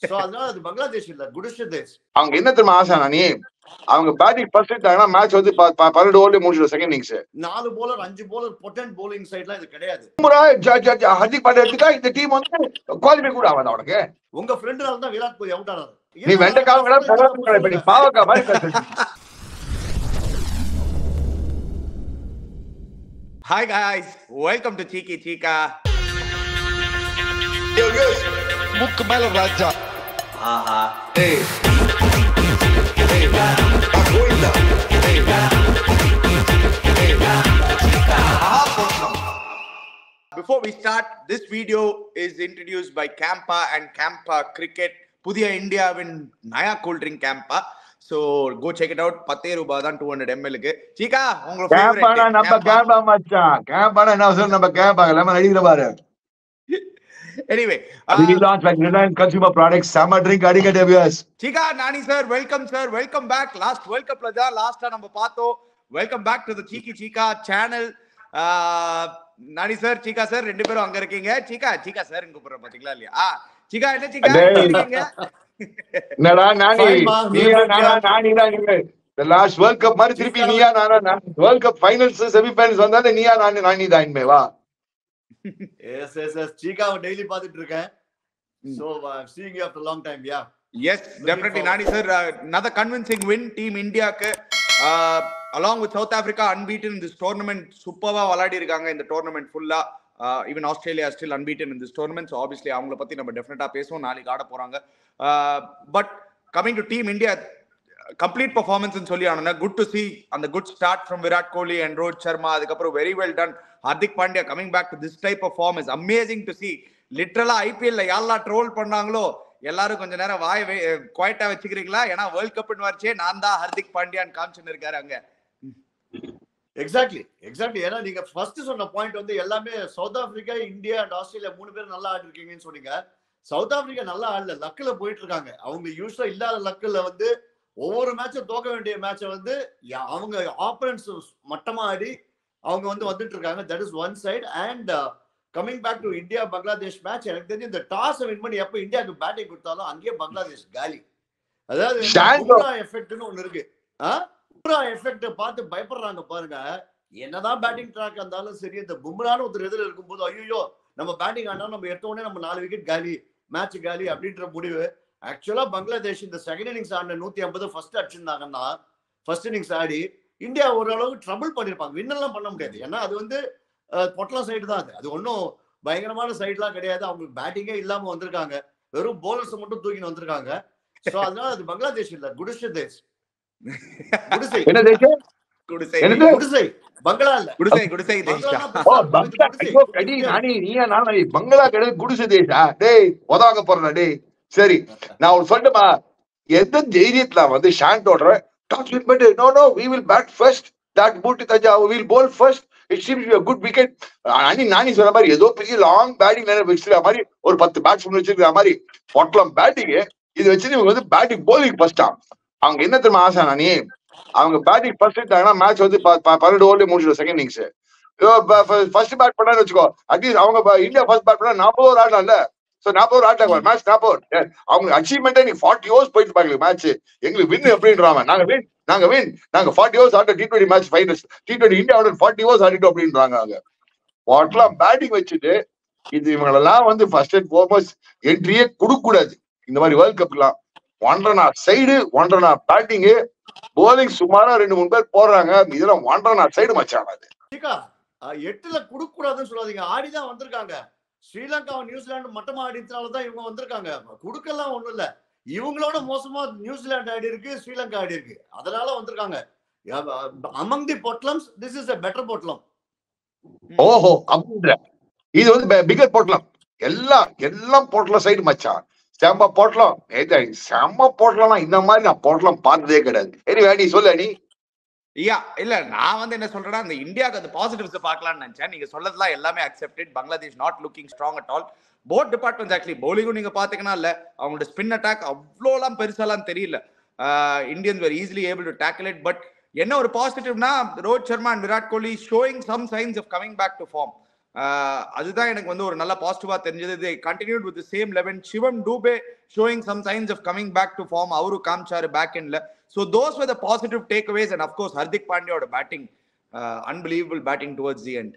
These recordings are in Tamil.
சோ அதனால அது பங்களாதேஷ் இல்ல குடிஷதேஷ் அவங்க என்ன தெரியுமா ஆசை நீ அவங்க பேட்டிங் ஃபர்ஸ்ட் எடுத்தாங்கன்னா மேட்ச் வந்து ப- ப- பன்னெண்டு ஓவர்லயே முடிச்சிடும் செகண்ட் இன்னிங்ஸ் நாலு போலர் அஞ்சு போலர் பொட்டன்ட் போலிங் சைட்லாம் இது கிடையாது ஹர்திக் பாண்டியா எடுத்துட்டா இந்த டீம் வந்து குவாலிஃபை கூட ஆகாது அவனுக்கு உங்க ஃப்ரெண்டுனால தான் விராட் கோலி அவுட் ஆனாரு நீ வெண்டைக்கால விட பரவாயில்லை இப்ப நீ பாவக்கா மாதிரி பேசுற. Hi guys, welcome to Cheeky Chica. மூக்கு மேல ராஜா ஆஹா Before we start, this video is introduced by Campa and Campa Cricket. புதிய இந்தியாவின் நயா cool drink Campa so go check it out பத்தே ரூபாய் தான் டூ ஹண்ட்ரட் எம்எல்க்கு சீக்கா உங்களோட கேம்பானா நம்ம favorite கேம்பா மச்சான் கேம்பானா என்ன அவசரம் நம்ம கேம்பா லெமன் அடிக்கிற பாரு anyway We launch like Reliance Consumer Products, summer drink அடிக்க டெபியஸ் Cheeka Nani sir welcome sir welcome back last world கப்ல தான் லாஸ்டா நம்ம பார்த்தோம் welcome back to the cheeky Cheeka channel Nani sir Cheeka sir ரெண்டு பேரும் அங்க இருக்கீங்க சீகா சீகா சார் கூப்பிடுறேன் பாத்தீங்களா இல்லையா ஆ சீகா என்ன சீகா அடே. எப்படி இருக்கீங்க என்னடா நானி Fine, ma. நீயா நானா நானி தான் நீங்க இந்த லாஸ்ட் வேர்ல்ட் கப் மாதிரி திருப்பி நீயா நானா world cup finals semi finals வந்தாலே நீயா நானி நானி தான் இனிமே வா எஸ் எஸ் எஸ் சீகாவை டெய்லி பார்த்துட்டு இருக்கேன் hmm. So seeing you after long time yeah yes definitely Nani sir another convincing win team இந்தியாக்கு along with South Africa unbeaten this tournament சூப்பரா விளையாடி இருக்காங்க இந்த டோர்னமெண்ட் ஃபுல்லா even Australia still unbeaten in this tournament so obviously அவங்கள பத்தி நம்ம டெஃபினட்டா பேசுவோம் நாளைக்கு ஆட போறாங்க but coming to team India complete performance சொல்லி ஆனா குட் டு சி அந்த good start from Virat Kohli and Rohit Sharma அதுக்கப்புறம் very well done Hardik Pandya coming back to this type of form is amazing to see லிட்டரலா ஐபிஎல்ல யாரெல்லாம் ட்ரோல் பண்ணாங்களோ எல்லாரும் கொஞ்ச நேரம் வாய் குவாய்ட்டா வச்சுக்கிறீங்களா ஏன்னா வேர்ல்ட் கப்னு வரைச்சே நான் தான் ஹர்திக் பாண்டியான்னு காமிச்சுன்னு இருக்காரு அங்க எக்ஸாக்ட்லி எக்ஸாக்ட்லி ஏன்னா நீங்க ஃபர்ஸ்ட் சொன்ன பாயிண்ட் வந்து எல்லாமே South Africa India and Australia மூணு பேர் நல்லா ஆடி இருக்கீங்கன்னு சொன்னீங்க சவுத் ஆப்பிரிக்கா நல்லா ஆடல லக்குல போயிட்டு இருக்காங்க அவங்க யூஸ்வலா இல்லாத லக்குல வந்து ஒவ்வொரு மேட்சும் தோக்க வேண்டிய மேட்சை வந்து யா- அவங்க ஆப்பரன்ஸ் மட்டமா ஆடி அவங்க வந்து வந்துட்டு இருக்காங்க that is one side and coming back to India Bangladesh match எனக்கு தெரிஞ்சு இந்த டாஸ் வின் பண்ணி எப்ப இந்தியாவுக்கு பேட்டிங் கொடுத்தாலும் அங்கேயே பங்களாதேஷ் காலி அதாவது Shango. எஃபெக்ட்னு ஒன்னு இருக்கு பும்ரா எஃபெக்ட் பார்த்து பயப்படுறாங்க பாருங்க என்னதான் பேட்டிங் ட்ராக் இருந்தாலும் சரி இந்த பும்ரான்னு ஒருத்தர் எதிரில் இருக்கும்போது ஐயோ நம்ம பேட்டிங் ஆனா நம்ம எடுத்த உடனே நம்ம நாலு விக்கெட் காலி மேட்ச் காலி அப்படின்ற முடிவு ஆக்சுவலா பங்களாதேஷ் இந்த செகண்ட் இன்னிங்ஸ் ஆடின நூத்தி ஐம்பது ஃபர்ஸ்ட் அடிச்சிருந்தாங்கன்னா ஃபர்ஸ்ட் இன்னிங்ஸ் ஆடி இந்தியா ஓரளவுக்கு ட்ரபிள் பண்ணிருப்பாங்க வின் எல்லாம் பண்ண முடியாது ஏன்னா அது வந்து அஹ், பொட்டலம் சைடு தான் அது அது ஒன்றும் பயங்கரமான சைட்லாம் கிடையாது அவங்களுக்கு பேட்டிங்கே இல்லாம வந்திருக்காங்க வெறும் போலர்ஸ் மட்டும் தூக்கின்னு வந்திருக்காங்க சோ அதனால அது பங்களாதேஷ் இல்ல குடிஷதேஷ் குடிசை என்ன தேசம் குடிசை என்னது? குடிசை பங்களா இல்ல குடிசை குடிசை தேஷ்டா பங்களானா ஓ பெருசா பங்களா குடிசை. ஐயோ அடி நானி நீயா நானா பங்களா கிடையாது குடிசை தேசா டேய் உதவாங்க போறா டேய் சரி நான் ஒரு சொல்லட்டுமா எந்த தைரியத்துல வந்து ஷாண்ட் ஓடுற டாஸ் வின் பண்ணிட்டு no no we will bat first that பூட் தஜா will bowl first it seems you good wicket அனி நானி சொன்ன மாதிரி ஏதோ பெரிய லாங் பேட்டிங் வச்சிருக்க மாதிரி ஒரு பத்து பேட்ஸ்மேன் வச்சிருக்கிற மாதிரி பொட்டலம் பேட்டிங் இது வச்சு இவங்க வந்து பேட்டிங் போலிங் ஃபர்ஸ்டா அவங்க என்ன தெரியுமா ஆசை நானி அவங்க பேட்டிங் ஃபர்ஸ்ட் எடுத்தாங்கன்னா மேட்ச் வந்து ப- ப- பன்னெண்டு ஓவர்லயே முடிச்சிடும் செகண்ட் இன்னிங்ஸ் ஃபர்ஸ்ட் பேட் பண்ணான்னு வச்சுக்கோ அட்லீஸ்ட் அவங்க ப- இந்தியா ஃபர்ஸ்ட் பேட் பண்ணா நாற்பது ஓவர் ஆடலாம்ல சோ நாற்பது ஓவர் ஆடலாம் மேட்ச் நாற்பது ஓவர் அவங்க அச்சீவ்மெண்ட்டே நீ ஃபார்ட்டி ஓவர்ஸ் போயிட்டு இருப்பாங்க மேட்ச் எங்களுக்கு வின் அப்படின்றாங்க நாங்க வின் நாங்க வின் நாங்க ஃபார்ட்டி ஓவர்ஸ் ஆட்ட T twenty match finals T twenty இந்தியாவோட ஃபார்ட்டி ஓவர்ஸ் ஆடிட்டோம் அப்படின்றாங்க அவங்க வாட்லாம் பேட்டிங் வச்சுட்டு இது இவங்களெல்லாம் வந்து ஃபர்ஸ்ட் அண்ட் ஃபோர்மோஸ்ட் என்ட்ரியே கொடுக்க கூடாது இந்த மாதிரி வேர்ல்ட் கப்லாம் ஒன்றரை நாள் சைடு ஒன்றரை நாள் பேட்டிங் போலிங் சுமாரா ரெண்டு மூணு பேர் போடுறாங்க இதெல்லாம் ஒன்றரை நாள் சைடு மச்சான் அது சரிக்கா, அஹ் எட்டுல குடுக்க கூடாதுன்னு சொல்லாதீங்க ஆடிதான் வந்திருக்காங்க ஸ்ரீலங்கா நியூசிலாந்து மட்டமா ஆடினால தான் இவங்க வந்திருக்காங்க குடுக்கலாம் ஒண்ணும் இல்ல இவங்களோட மோசமா நியூசிலாந்து ஆடி இருக்கு ஸ்ரீலங்கா ஆடி இருக்கு அதனால வந்திருக்காங்க among the problems this is a better problem ஓஹோ அப்படின்ற இது வந்து பிகர் போட்டலாம் எல்லாம் எல்லாம் போட்டலாம் சைடு மச்சான் செம்ம போட்டலாம் ஏதா செம்ம போட்டலாம் இந்த மாதிரி நான் போட்டலாம் பார்த்ததே கிடையாது சரி வேணி சொல்லு நீ யா இல்ல நான் வந்து என்ன சொல்றேன்னா இந்த இந்தியாவுக்கு அந்த பாசிட்டிவ்ஸ் பார்க்கலாம்னு நினைச்சேன் நீங்க சொல்லதெல்லாம் எல்லாமே accepted Bangladesh not looking strong at all both departments actually பவுலிங்கும் நீங்க பாத்தீங்கன்னா இல்ல அவங்களோட ஸ்பின் அட்டாக் அவ்வளோலாம் பெருசாலாம் தெரியல Indians were easily able to tackle it but என்ன ஒரு பாசிட்டிவ்னா Rohit Sharma and Virat Kohli showing some signs of coming back to form அதுதான் எனக்கு வந்து ஒரு நல்ல பாசிட்டிவா தெரிஞ்சது they continued with the same 11 Sivam Dube showing some signs of coming back to form அவரு காமிச்சாரு பேக் எண்ட்ல so those were the positive takeaways and of course Hardik பாண்டியோட batting unbelievable batting towards the end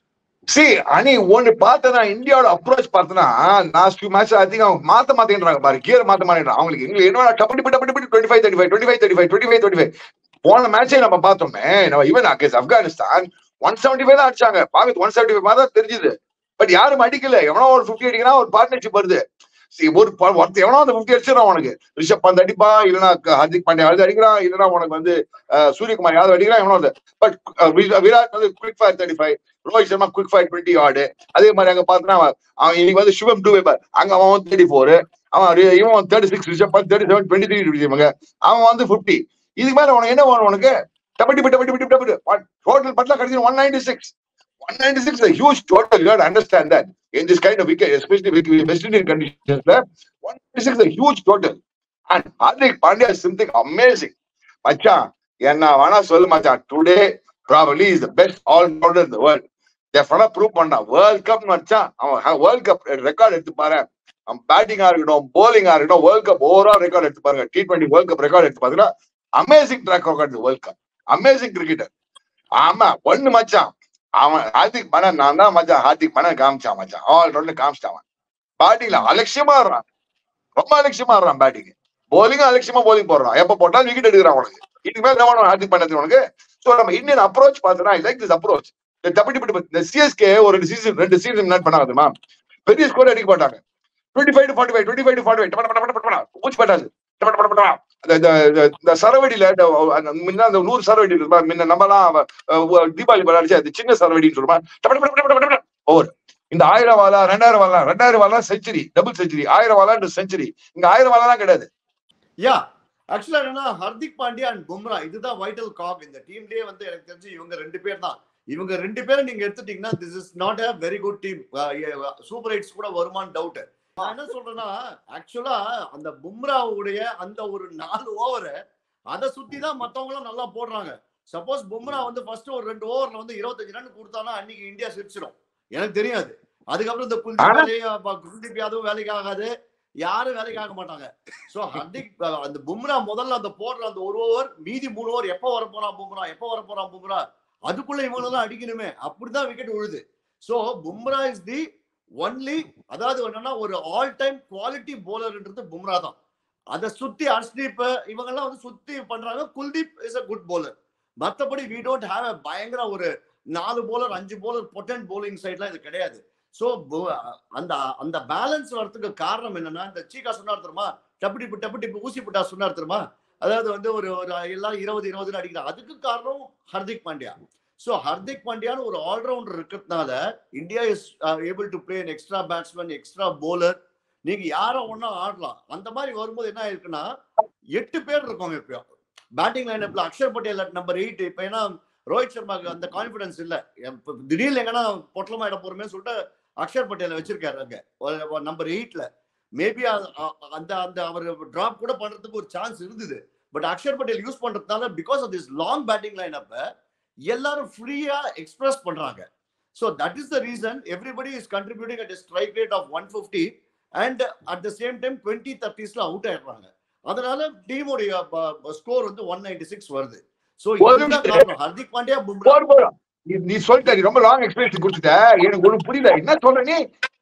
சி அணி ஒண்ணு பார்த்தனா இந்தியாவோட அப்ரோச் பார்த்தனா last few match I think அவங்க மாத்த மாத்தேன்றாங்க பாரு கியர் மாத்த மாட்டேங்கிறாங்க அவங்களுக்கு எங்களுக்கு என்ன டப்படி டப்படி டப்படி twenty five thirty five twenty five thirty five twenty five twenty five போன மேட்சே நம்ம பார்த்தோமே நம்ம even against Afghanistan one seventy five தான் அடிச்சாங்க பாக்கத்து ஒன் செவன்டி ஃபைவ் தான் தெரிஞ்சுது பட் யாரும் அடிக்கல எவனோ ஒரு ஃபிஃப்டி அடிக்கிறா ஒரு பார்ட்னர்ஷிப் வருது See, ஒரு ப- ஒருத்தன் எவனோ அந்த ஃபிஃப்டி அடிச்சிடும் உனக்கு ரிஷப் பந்த் அடிப்பா இல்லைன்னா க- ஹர்திக் பாண்டியா அது அடிக்கிறான் இல்லைன்னா உனக்கு வந்து அஹ், சூரியகுமார் யாதவ் அடிக்கிறான் எவனோ பட் விராட் வந்து quick fire thirty five Rohit Sharma quick fire twenty ஆடு அதே மாதிரி அங்க பார்த்தனா அவன் இன்னைக்கு வந்து சிவம் டூ பார் அங்க அவன் வந்து தேர்ட்டி ஃபோர் அவன் ரி- இவன் thirty six Rishabh Pant thirty seven twenty three இவங்க அவன் வந்து ஃபிஃப்டி இதுக்கு மேல உனக்கு என்ன வேணும் உனக்கு டபடி டபடி டபடி டபடி டோட்டல் பட்ல கிடைச்சி one ninety six one ninety six huge total you understand that in this kind of wicket, especially with with West Indian conditions, there, 196 is a huge total. And Hardik Pandya is something amazing. மச்சான் என்ன வேணா சொல்லு மச்சான் today probably is the best all rounder இந்த வேர்ல்ட் டெஃபனா ப்ரூவ் பண்ணான் வேர்ல்ட் கப் மச்சான் அவன் வேர்ல்ட் கப் ரெக்கார்ட் எடுத்து பாரு அவன் பேட்டிங்கா இருக்கட்டும் bowling ஆ இருக்கட்டும் வேர்ல்ட் கப் ஓவரால் ரெக்கார்ட் எடுத்து பாருங்க T twenty world cup record எடுத்து பாத்தீங்கன்னா amazing track record world cup amazing cricketer ஆமா ஒண்ணு மச்சான் அவன் ஹார்திக் பணம் நான் தான் மச்சான் ஹார்திக் பணம் காமிச்சான் மச்சான் ஆல் ரவுண்ட் காமிச்சிட்டான் பேட்டிங்ல அலட்சியமா இருறான் ரொம்ப அலட்சியமா இருறான் பேட்டிங் போலிங் அலட்சியமா போலிங் போடுறான் எப்ப போட்டாலும் விக்கெட் எடுக்கிறான் உனக்கு இதுக்கு மேல என்ன வேணும் ஹார்திக் பண்ணது உனக்கு சோ நம்ம இந்தியன் அப்ரோச் பார்த்தோம்னா ஐ லைக் திஸ் அப்ரோச் இந்த தப்பி தப்பி இந்த சிஎஸ்கே ஒரு ரெண்டு சீசன் ரெண்டு சீசன் முன்னாடி பண்ணாங்க தெரியுமா பெரிய ஸ்கோர் அடிக்க மாட்டாங்க twenty five to forty five twenty five to forty five மூச்சு பட்டாது டப டப டப டப. அந்த இந்த- இந்த- இந்த சரவெடியில இந்த அந்த முன்ன அந்த நூறு சரவெடி இருக்குமா முன்ன நம்மலாம் அஹ், தீபாவளி விளையாடிச்சு அது சின்ன சரவெடின்னு சொல்லுமா டப டப டப டப டப ஓவர் இந்த ஆயிரம் வாலா ரெண்டாயிரம் வாலா ரெண்டாயிரம் வாலா செஞ்சுரி டபுள் செஞ்சுரி ஆயிரம் வாலா செஞ்சுரி இங்க ஆயிரம் வாலாம் கிடையாது யா ஆக்சுவலா என்னன்னா ஹர்திக் பாண்டியா அண்ட் பும்ரா இதுதான் வைட்டல் காக் இந்த டீம்லயே வந்து எனக்கு தெரிஞ்சு இவங்க ரெண்டு பேர் தான் இவங்க ரெண்டு பேரும் நீங்க எடுத்துட்டீங்கன்னா this is not a very good team super eights கூட வருமான்னு டவுட் நான் என்ன சொல்றேன்னா ஆக்சுவலா அந்த பும்ராவுடைய அந்த ஒரு நாலு ஓவரை அதை சுத்தி தான் மத்தவங்க எல்லாம் நல்லா போடுறாங்க சப்போஸ் பும்ரா வந்து ஃபர்ஸ்ட் ஒரு ரெண்டு ஓவர்ல வந்து இருபத்தஞ்சு ரன் கொடுத்தானா அன்னைக்கு இந்தியா சிரிச்சிடும் எனக்கு தெரியாது அதுக்கப்புறம் இந்த குல்தீப் ஆனா- வேலையை குல்தீப் யாதவ் வேலைக்கு ஆகாது யாரும் வேலைக்கு ஆக மாட்டாங்க சோ ஹர்திக் அஹ், அந்த பும்ரா முதல்ல அந்த போடுற அந்த ஒரு ஓவர் மீதி மூணு ஓவர் எப்ப வர போறான் பும்ரா எப்ப வர போறான் பும்ரா அதுக்குள்ள இவங்க தான் அடிக்கணுமே அப்படிதான் விக்கெட் விழுது so Bumrah is the only அதாவது என்னன்னா ஒரு ஆல் டைம் குவாலிட்டி போலர்ன்றது பும்ரா தான் அதை சுத்தி ஹர்ஷ்தீப் இவங்க எல்லாம் வந்து சுத்தி பண்றாங்க Kuldeep is a good bowler மத்தபடி வி டோன்ட் ஹேவ் a பயங்கர ஒரு நாலு bowler அஞ்சு bowler பொட்டன்ட் bowling சைட்லாம் இது கிடையாது சோ அந்த அந்த பேலன்ஸ் வரதுக்கு காரணம் என்னன்னா இந்த சீக்கா சொன்னார் தெரியுமா டப்பு டிப்பு டப்பு டிப்பு ஊசி புட்டா சொன்னார் தெரியுமா அதாவது வந்து ஒரு ஒரு எல்லாம் இருபது இருபதுன்னு அடிக்கிறாங்க அதுக்கு காரணம் ஹர்திக் பாண்டியா சோ ஹர்திக் பாண்டியான்னு ஒரு ஆல்ரவுண்டர் இருக்கிறதுனால India is able to play extra batsman extra bowler நீங்க யாரோ ஒண்ணா ஆடலாம் அந்த மாதிரி வரும்போது என்ன ஆயிருக்குன்னா எட்டு பேர் இருக்கோங்க இப்போ பேட்டிங் லைனப்ல அக்ஷர் பட்டேல் நம்பர் எயிட் இப்ப ஏன்னா ரோஹித் சர்மாக்கு அந்த கான்பிடன்ஸ் இல்ல இப்ப திடீர்னு எங்கன்னா பொட்டலமா இட போறோமே சொல்லிட்டு அக்ஷர் பட்டேல வச்சிருக்காரு அங்க நம்பர் எயிட்ல மேபி அந்த அந்த அவர் டிராப் கூட பண்றதுக்கு ஒரு சான்ஸ் இருந்தது பட் அக்ஷர் பட்டேல் யூஸ் பண்றதுனால because of this long batting line அப்ப எல்லாரும் ஃப்ரீயா எக்ஸ்பிரஸ் பண்றாங்க so that is the reason everybody is contributing at strike rate of one fifty and at the same time twenty தேர்ட்டிஸ்ல அவுட் ஆயிடுறாங்க அதனால டீமுடைய ஸ்கோர் வந்து ஒன் நைன்டி சிக்ஸ் வருது ஸோ ஒரு இதுதான் நிமிஷம். காரணம் ஹர்திக் பாண்டியா பும்ரா போர் போறோம் நீ- நீ சொல்லிட்ட நீ ரொம்ப லாங் எக்ஸ்பீரியன்ஸ் கொடுத்துட்ட எனக்கு ஒண்ணு புரியல என்ன சொல்ற நீ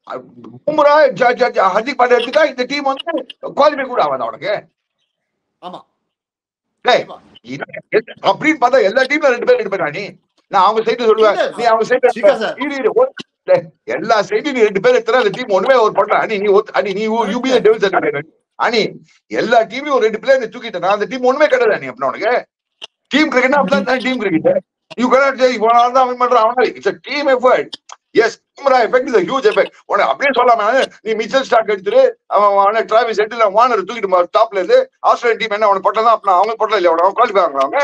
பும்ரா ஜ- ஜ- ஜ- ஹர்திக் பாண்டியா எடுத்துட்டா இந்த டீம் வந்து குவாலிஃபை கூட ஆகாது அவனுக்கு ஆமா டேய், கண்டிப்பா. இது- அப்படின்னு பார்த்தா எல்லா டீம்ல ரெண்டு பேர் எடுப்பா நீ நான் அவங்க சைடு சொல்லுவேன் இல்ல, நீ அவங்க சைடு சீக்கிரம் சார். எல்லா சைடும் நீ ரெண்டு பேர் எடுத்தா அந்த டீம் ஒண்ணுமே ஒரு பண்ற அணி நீ ஒத்து- அணி நீ யூ பி டெவல் அணி எல்லா டீமையும் ஒரு ரெண்டு பிளேயர் தூக்கிட்ட நான் அந்த டீம் ஒண்ணுமே கிடையாது நீ அப்படின்னா உனக்கு டீம் கிரிக்கெட் அப்படிதான் team cricket you can't say இவனால தான் அவன் பண்றான் அவனால it's team effort yes Bumrah effect is huge effect உனக்கு அப்படியே சொல்லாம நீ மிச்சல் ஸ்டாக் எடுத்துட்டு அவன் அவன டிராவிஸ் எடுத்து வானர் தூக்கிட்டு டாப்ல இருந்து ஆஸ்திரேலியன் டீம் என்ன அவனுக்கு பொட்டல் தான் அப்படின்னா அவங்க பொட்டல் இல்லையா அவன் குவாலிஃபை ஆகுறாங்க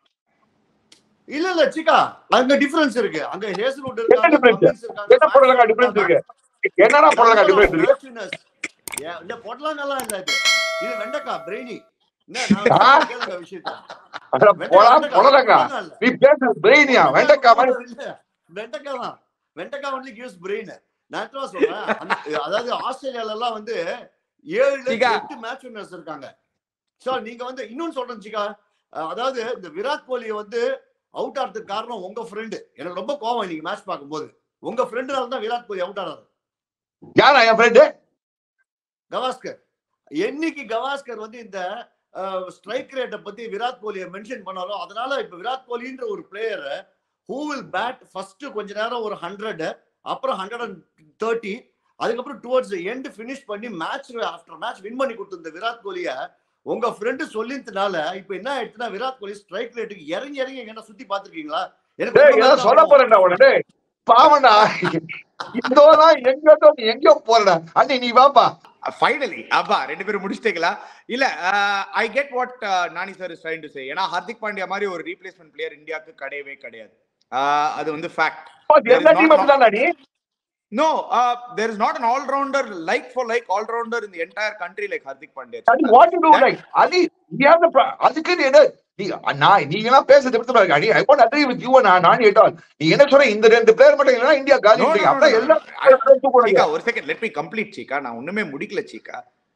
இல்ல இல்ல சிக்கா அங்க டிஃபரன்ஸ் இருக்கு அங்க ஹேசல்வுட் என்ன difference? என்ன பொடலங்கா டிஃபரன்ஸ் இருக்கு என்னடா பொடலங்கா டிஃபரன்ஸ் இருக்கு இந்த பொடலங்கெல்லாம் இல்ல இது இது வெண்டைக்கா பிரெய்னி என்ன ஆ? நான் கேளுங்க விஷயத்த அட போடா பொடலங்கா நீ பேச பிரெயினியா வெண்டக்கா மாதிரி இல்ல வெண்டைக்காய் தான் வெண்டக்கா ஒன்லி கிவ்ஸ் பிரெயின் நான் என்ன சொல்றேன் அந்த- அதாவது ஆஸ்திரேலியால எல்லாம் வந்து ஏழு சிகா. எட்டு மேட்ச் வின்னர்ஸ் இருக்காங்க சோ நீங்க வந்து இன்னொன்னு சொல்றேன் சிக்கா அஹ் அதாவது இந்த விராட் கோலியை வந்து அவுட் ஆறதுக்கு காரணம் உங்க ஃப்ரெண்டு எனக்கு ரொம்ப கோவம் இன்னைக்கு மேட்ச் பார்க்கும்போது உங்க ஃப்ரெண்டுனால தான் விராட் கோலி அவுட் ஆனாரு யாரா என் ஃப்ரெண்டு கவாஸ்கர் என்னைக்கு கவாஸ்கர் வந்து இந்த ஸ்ட்ரைக் ரேட்டை பத்தி விராட் கோலியை மென்ஷன் பண்ணாலும் அதனால இப்ப விராட் கோலின்ற ஒரு player who will bat first கொஞ்ச நேரம் ஒரு ஹண்ட்ரட் அப்புறம் ஹண்ட்ரட் அண்ட் தேர்ட்டி அதுக்கப்புறம் டுவர்ட்ஸ் எண்ட் ஃபினிஷ் பண்ணி மேட்ச் ஆஃப்டர் மேட்ச் வின் பண்ணி கொடுத்த விராட் கோலிய உங்க ஃப்ரெண்டு சொல்லினதுனால இப்ப என்ன ஆயிடுச்சுன்னா விராட் கோலி ஸ்ட்ரைக் ரேட்டுக்கு இறங்கி இறங்கி எங்கன்னா சுத்தி பாத்துருக்கீங்களா டேய் ஏதாவது சொல்ல போறேன்டா உடனே பாவண்டா இதோலாம் எங்கோ நீ எங்கேயோ போறடா அண்ணி நீ வாப்பா ஃபைனலி அப்பா ரெண்டு பேரும் முடிச்சிட்டீங்களா இல்ல I get what Nani sir is trying to say ஏன்னா ஹார்திக் பாண்டியா மாதிரி ஒரு ரீப்ளேஸ்மெண்ட் பிளேயர் இந்தியாவுக்கு கிடையவே கிடையாது Uh, அது வந்து ஃபேக்ட் எல்லா டீம் அப்படிதான்டா நீ no there is not an all rounder like for like all rounder in the entire country like Hardik Pandya அது வாட் டு டு லைக் அது நீ have the pro- அதுக்கு நீ என்ன நீ நான் நீங்க எல்லாம் பேசுறது எப்படி தெரியுமா இருக்கு? I won't agree with you நான் நான் at all. நீ என்ன சொல்ற இந்த ரெண்டு பிளேயர் மட்டும் இல்லைன்னா இந்தியா காலி No, no, no, அப்ப no, no, எல்லா no. I- தூக்கணும் சீக்கா ஒரு second let me complete Cheeka நான் ஒண்ணுமே முடிக்கல சீக்கா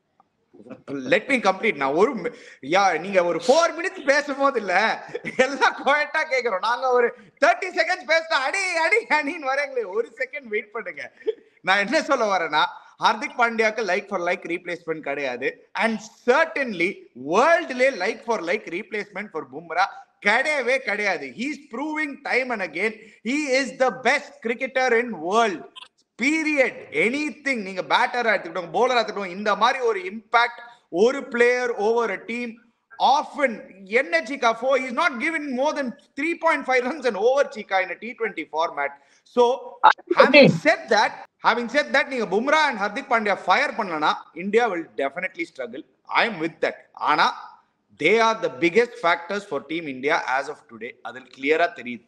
லெட் மீ கம்ப்ளீட் நான் ஒரு மி- யா நீங்க ஒரு ஃபோர் மினிட்ஸ் பேசும்போது இல்ல எல்லாம் குவாய்ட்டா கேக்குறோம் நாங்க ஒரு தேர்ட்டி செகண்ட்ஸ் பேசினா அடி அடி அடின்னு வரீங்களே ஒரு செகண்ட் வெயிட் பண்ணுங்க நான் என்ன சொல்ல வரேன்னா ஹார்திக் பாண்டியாக்கு லைக் ஃபார் லைக் ரீப்ளேஸ்மெண்ட் கிடையாது அண்ட் சர்டன்லி வேர்ல்ட்லே like for like replacement for Bumrah கிடையவே கிடையாது he's proving time and again he is the best cricketer in world period anything நீங்க பேட்டரா எடுத்துக்கிட்டோம் போலரா எடுத்துக்கிட்டோம் இந்த மாதிரி ஒரு இம்பாக்ட் ஒரு player over a team often என்ன சீக்கா ஃபோ is not given more than three point five runs and over Cheeka in T twenty format so having said that having said that நீங்க பும்ரா அண்ட் ஹர்திக் பாண்டியா ஃபயர் பண்ணலனா India will definitely struggle I am with that ஆனா they are the biggest factors for team India as of today அதில் கிளியரா தெரியுது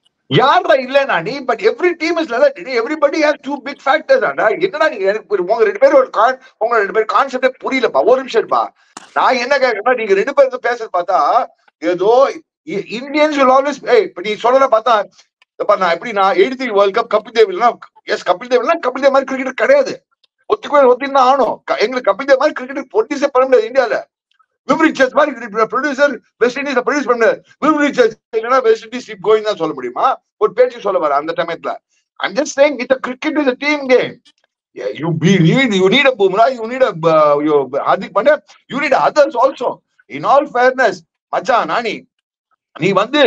யாரா இல்லனா நீ but every team is like everybody has two big factors ஆண்டா என்னடா நீங்க எனக்கு ஒரு- உங்க ரெண்டு பேரும் ஒரு கான் உங்க ரெண்டு பேரும் கான்செப்டே புரியலப்பா ஒரு நிமிஷம் இருப்பா நான் என்ன கேக்குறேன்னா நீங்க ரெண்டு பேரும் பேசுறது பார்த்தா ஏதோ இந்தியன்ஸ் will always ஏய் இப்ப நீ சொல்றத பார்த்தா இப்ப நான் எப்படி நான் eighty world cup Kapil Dev இல்லைன்னா எஸ் கபில் தேவ் இல்லைன்னா கபில் தேவ் மாதிரி கிரிக்கெட் கிடையாது ஒத்துக்கவே ஒத்தின்னு ஆகணும் க- எங்களுக்கு கபில் தேவ் மாதிரி கிரிக்கெட் ப்ரொடியூஸே பண்ண முடியாது இந்தியால விம் ரிச்சர்ஸ் மாதிரி ப்ரொடியூசர் வெஸ்ட் இண்டீஸ் ப்ரொடியூஸ் பண்ண விம் ரிச்சர்ஸ் இல்லைன்னா வெஸ்ட் இண்டீஸ் கீப் கோயிங் தான் சொல்ல முடியுமா ஒரு பேச்சு சொல்ல வர அந்த சமயத்துல I'm just saying it's a cricket is a team game. Yeah, you be need you need a Bumrah, you need a uh, you Hardik Pandya, you need others also. In all fairness, மச்சான் நானி நீ வந்து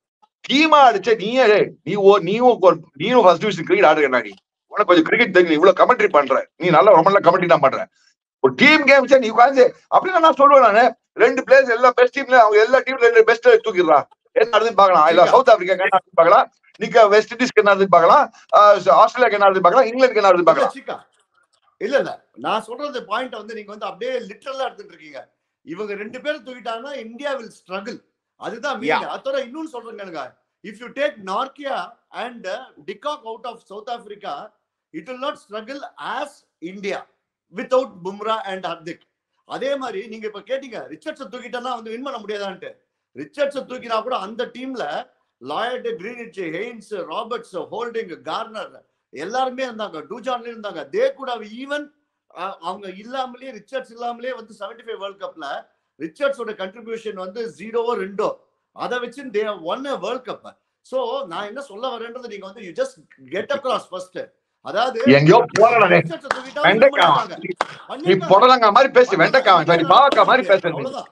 டீமா அடிச்ச நீயே டேய், நீ ஓ நீயும் ஒரு- நீயும் ஃபர்ஸ்ட் டிவிஷன் கிரிக்கெட் ஆடுறா நீ உனக்கு கொஞ்சம் கிரிக்கெட் தெரியும் இவ்வளவு கமெண்ட்ரி பண்ற நீ நல்லா ரொம்ப நல்லா கமெண்ட்ரி தான் பண்ற ஒரு டீம் கேம்ஸ் நீ உட்காந்து அப்படின்னு நான் சொல்லுவேன் நானு ரெண்டு பிளேயர்ஸ் எல்லா பெஸ்ட் டீம்ல அவங்க எல்லா டீம்ல ரெண்டு பெஸ்ட் தூக்கிடுறா என்ன நடந்து பார்க்கலாம் இல்ல சவுத் ஆப்பிரிக்கா என்ன நடந்து பார்க்கலாம் நீங்க வெஸ்ட் இண்டீஸ்க்கு என்ன நடந்து பார்க்கலாம் ஆஹ் ஆஸ்திரேலியாக்கு என்ன நடந்து பார்க்கலாம் இங்கிலாந்துக்கு என்ன நடந்து இல்ல, பார்க்கலாம் சிக்கா. இல்ல இல்ல நான் சொல்றது பாயிண்ட் வந்து நீங்க வந்து அப்படியே லிட்டரலா எடுத்துட்டு இருக்கீங்க இவங்க ரெண்டு பேரும் தூக்கிட்டாங்கன்னா இந்தியா வில் ஸ்ட்ரகிள் அதுதான் Yeah. மீனிங் அதோட இன்னொன்னு சொல்றேங்க if you take Nortje and de Kock out of South Africa it will not struggle as India without Bumrah and Hardik அதே மாதிரி நீங்க இப்ப கேட்டீங்க ரிச்சர்ட்ஸை தூக்கிட்டா வந்து வின் பண்ண முடியாதான்ட்டு ரிச்சர்ட்ஸை தூக்கினா கூட அந்த டீம்ல Lloyd Greenidge Haynes Roberts Holding Garner எல்லாருமே இருந்தாங்க டூஜான்ல இருந்தாங்க தே கூட ஈவன் அவங்க இல்லாமலே ரிச்சர்ட்ஸ் இல்லாமலே வந்து 75 ஃபைவ் வேர்ல்ட் கப்ல ரிச்சர்ட்ஸோட கண்ட்ரிபியூஷன் வந்து ஜீரோவோ ரெண்டோ அதை வச்சு they won world cup so நான் என்ன சொல்ல வரேன்றது நீங்க வந்து you just get across first அதாவது எங்கேயோ போறடா டேய். ரிச்சர்ட்ஸை தூக்கிட்டா win வெண்டைக்காய். பண்ணிட்டாங்க. நீ பண்ணிட்டாங்க. புடலங்கா மாதிரி பேசு வெண்டைக்காய் சாரி பாவக்கா மாதிரி பேச நீ. அவ்வளவுதான்.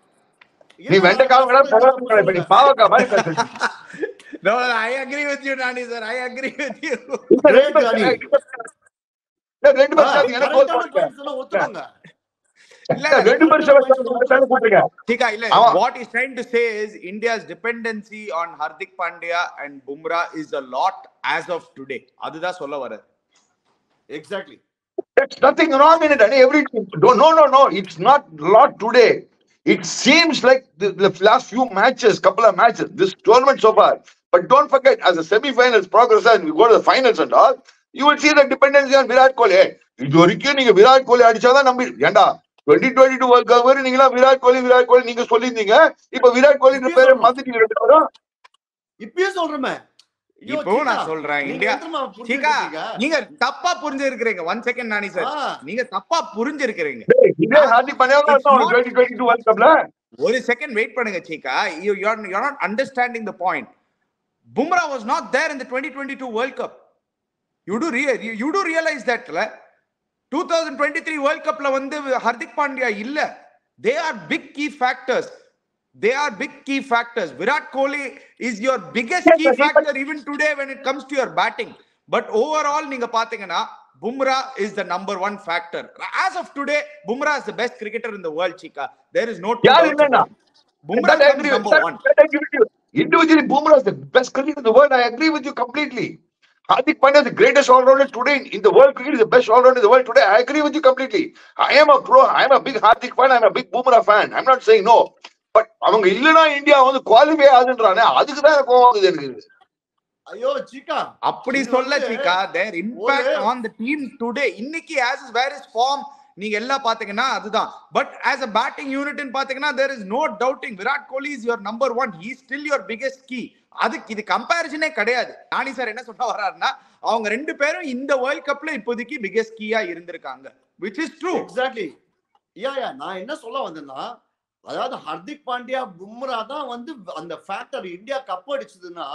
நீ வெண்டைக்காய் கூட புடலங்கா இப்ப நீ பாவக்கா மாதிரி பேச No, I agree with you, Nani sir. I agree with you. Great, Nani. ரெண்டு ஆ, பேரும் எனக்கு correct ஆன போட்டு points எல்லாம் ஒத்துக்கோங்க. இல்ல, ரெண்டு பேரும் போட்டுருங்க Tika, இல்ல, ஆமா. what he's trying to say is India's dependency on Hardik Pandya and Bumrah is a lot as of today. அதுதான் சொல்ல வர Exactly. There's nothing wrong in it. And every no, no, no, no. It's not lot today. It seems like the, the last few matches, couple of matches, this tournament so far. But don't forget, as the semi-finals progress and we go to the finals and all, you will see the dependency on Virat Kohli. Hey, இது வரைக்கும் நீங்க விராட் கோலி அடிச்சாதான் நம்பி ஏண்டா twenty twenty two world cup வரை நீங்களா விராட் கோலி விராட் கோலி நீங்க சொல்லியிருந்தீங்க இப்ப விராட் கோலின்ற பேரை மாத்திட்டீங்க ரெண்டு பேரும் இப்பயே சொல்றேன் ஐயோ, இப்போ சீக்கா, நான் சொல்றேன் நீங்க இந்தியா எத்தனை மாவு சீக்கா புரிஞ்சுக்கிட்டீங்க? நீங்க தப்பா புரிஞ்சிருக்கிறீங்க ஒன் செகண்ட் நானி சார் ஆ, நீங்க தப்பா புரிஞ்சிருக்கிறீங்க டேய், இதே ஹார்திக் பாண்டியா தான் It's இருந்தான் not- 2022 வேர்ல்ட் கப்ல ஒரு செகண்ட் வெயிட் பண்ணுங்க Cheeka you you not understanding the point Bumrah was not there in the 2022 world cup you do you do realise தட்ல 2023 வேர்ல்ட் கப்ல வந்து ஹர்திக் பாண்டியா இல்ல they are big key factors they are big key factors Virat Kohli is your biggest key factor even today when it comes to your batting but overall நீங்க பாத்தீங்கன்னா Bumrah is the number one factor as of today Bumrah is the best cricketer in the world Cheeka there is no யார் இல்லைன்னா? Bumrah That I agree with. Number That- one that I agree with you. Individually, Bumrah is the best cricketer in the world. I agree with you completely. Hardik Pandya is the greatest all-rounder today in the world. Cricket is the best all-rounder in the world today. I agree with you completely. I am a pro. I am a big Hardik fan. I am a big Bumrah fan. I'm not saying no. But அவங்க இல்லனா இந்தியா வந்து குவாலிஃபை ஆகுதுன்றானே அதுக்கு தான் எனக்கு கோவம் வருது எனக்கு ஐயோ சீக்கா அப்படி இது சொல்ல வந்து சீக்கா தேர் இம்பாக்ட் ஒரு- ஆன் த டீம் டுடே இன்னைக்கு as is where is form நீங்க எல்லாம் பாத்தீங்கன்னா அதுதான் பட் ஆஸ் அ பேட்டிங் யூனிட்னு பாத்தீங்கன்னா there is no doubting Virat Kohli is your number one he still your biggest key அதுக்கு இது கம்பேரிசனே கிடையாது நானி சார் என்ன சொல்ல வர்றாருன்னா அவங்க ரெண்டு பேரும் இந்த வேர்ல்ட் கப்ல இப்போதைக்கு பிகெஸ்ட் கீயா இருந்திருக்காங்க which is true exactly yeah yeah நான் என்ன சொல்ல வந்தேன்னா அதாவது ஹர்திக் பாண்டியா பும்ரா தான் வந்து அந்த ஃபேக்டர் இந்தியா கப் அடிச்சதுன்னா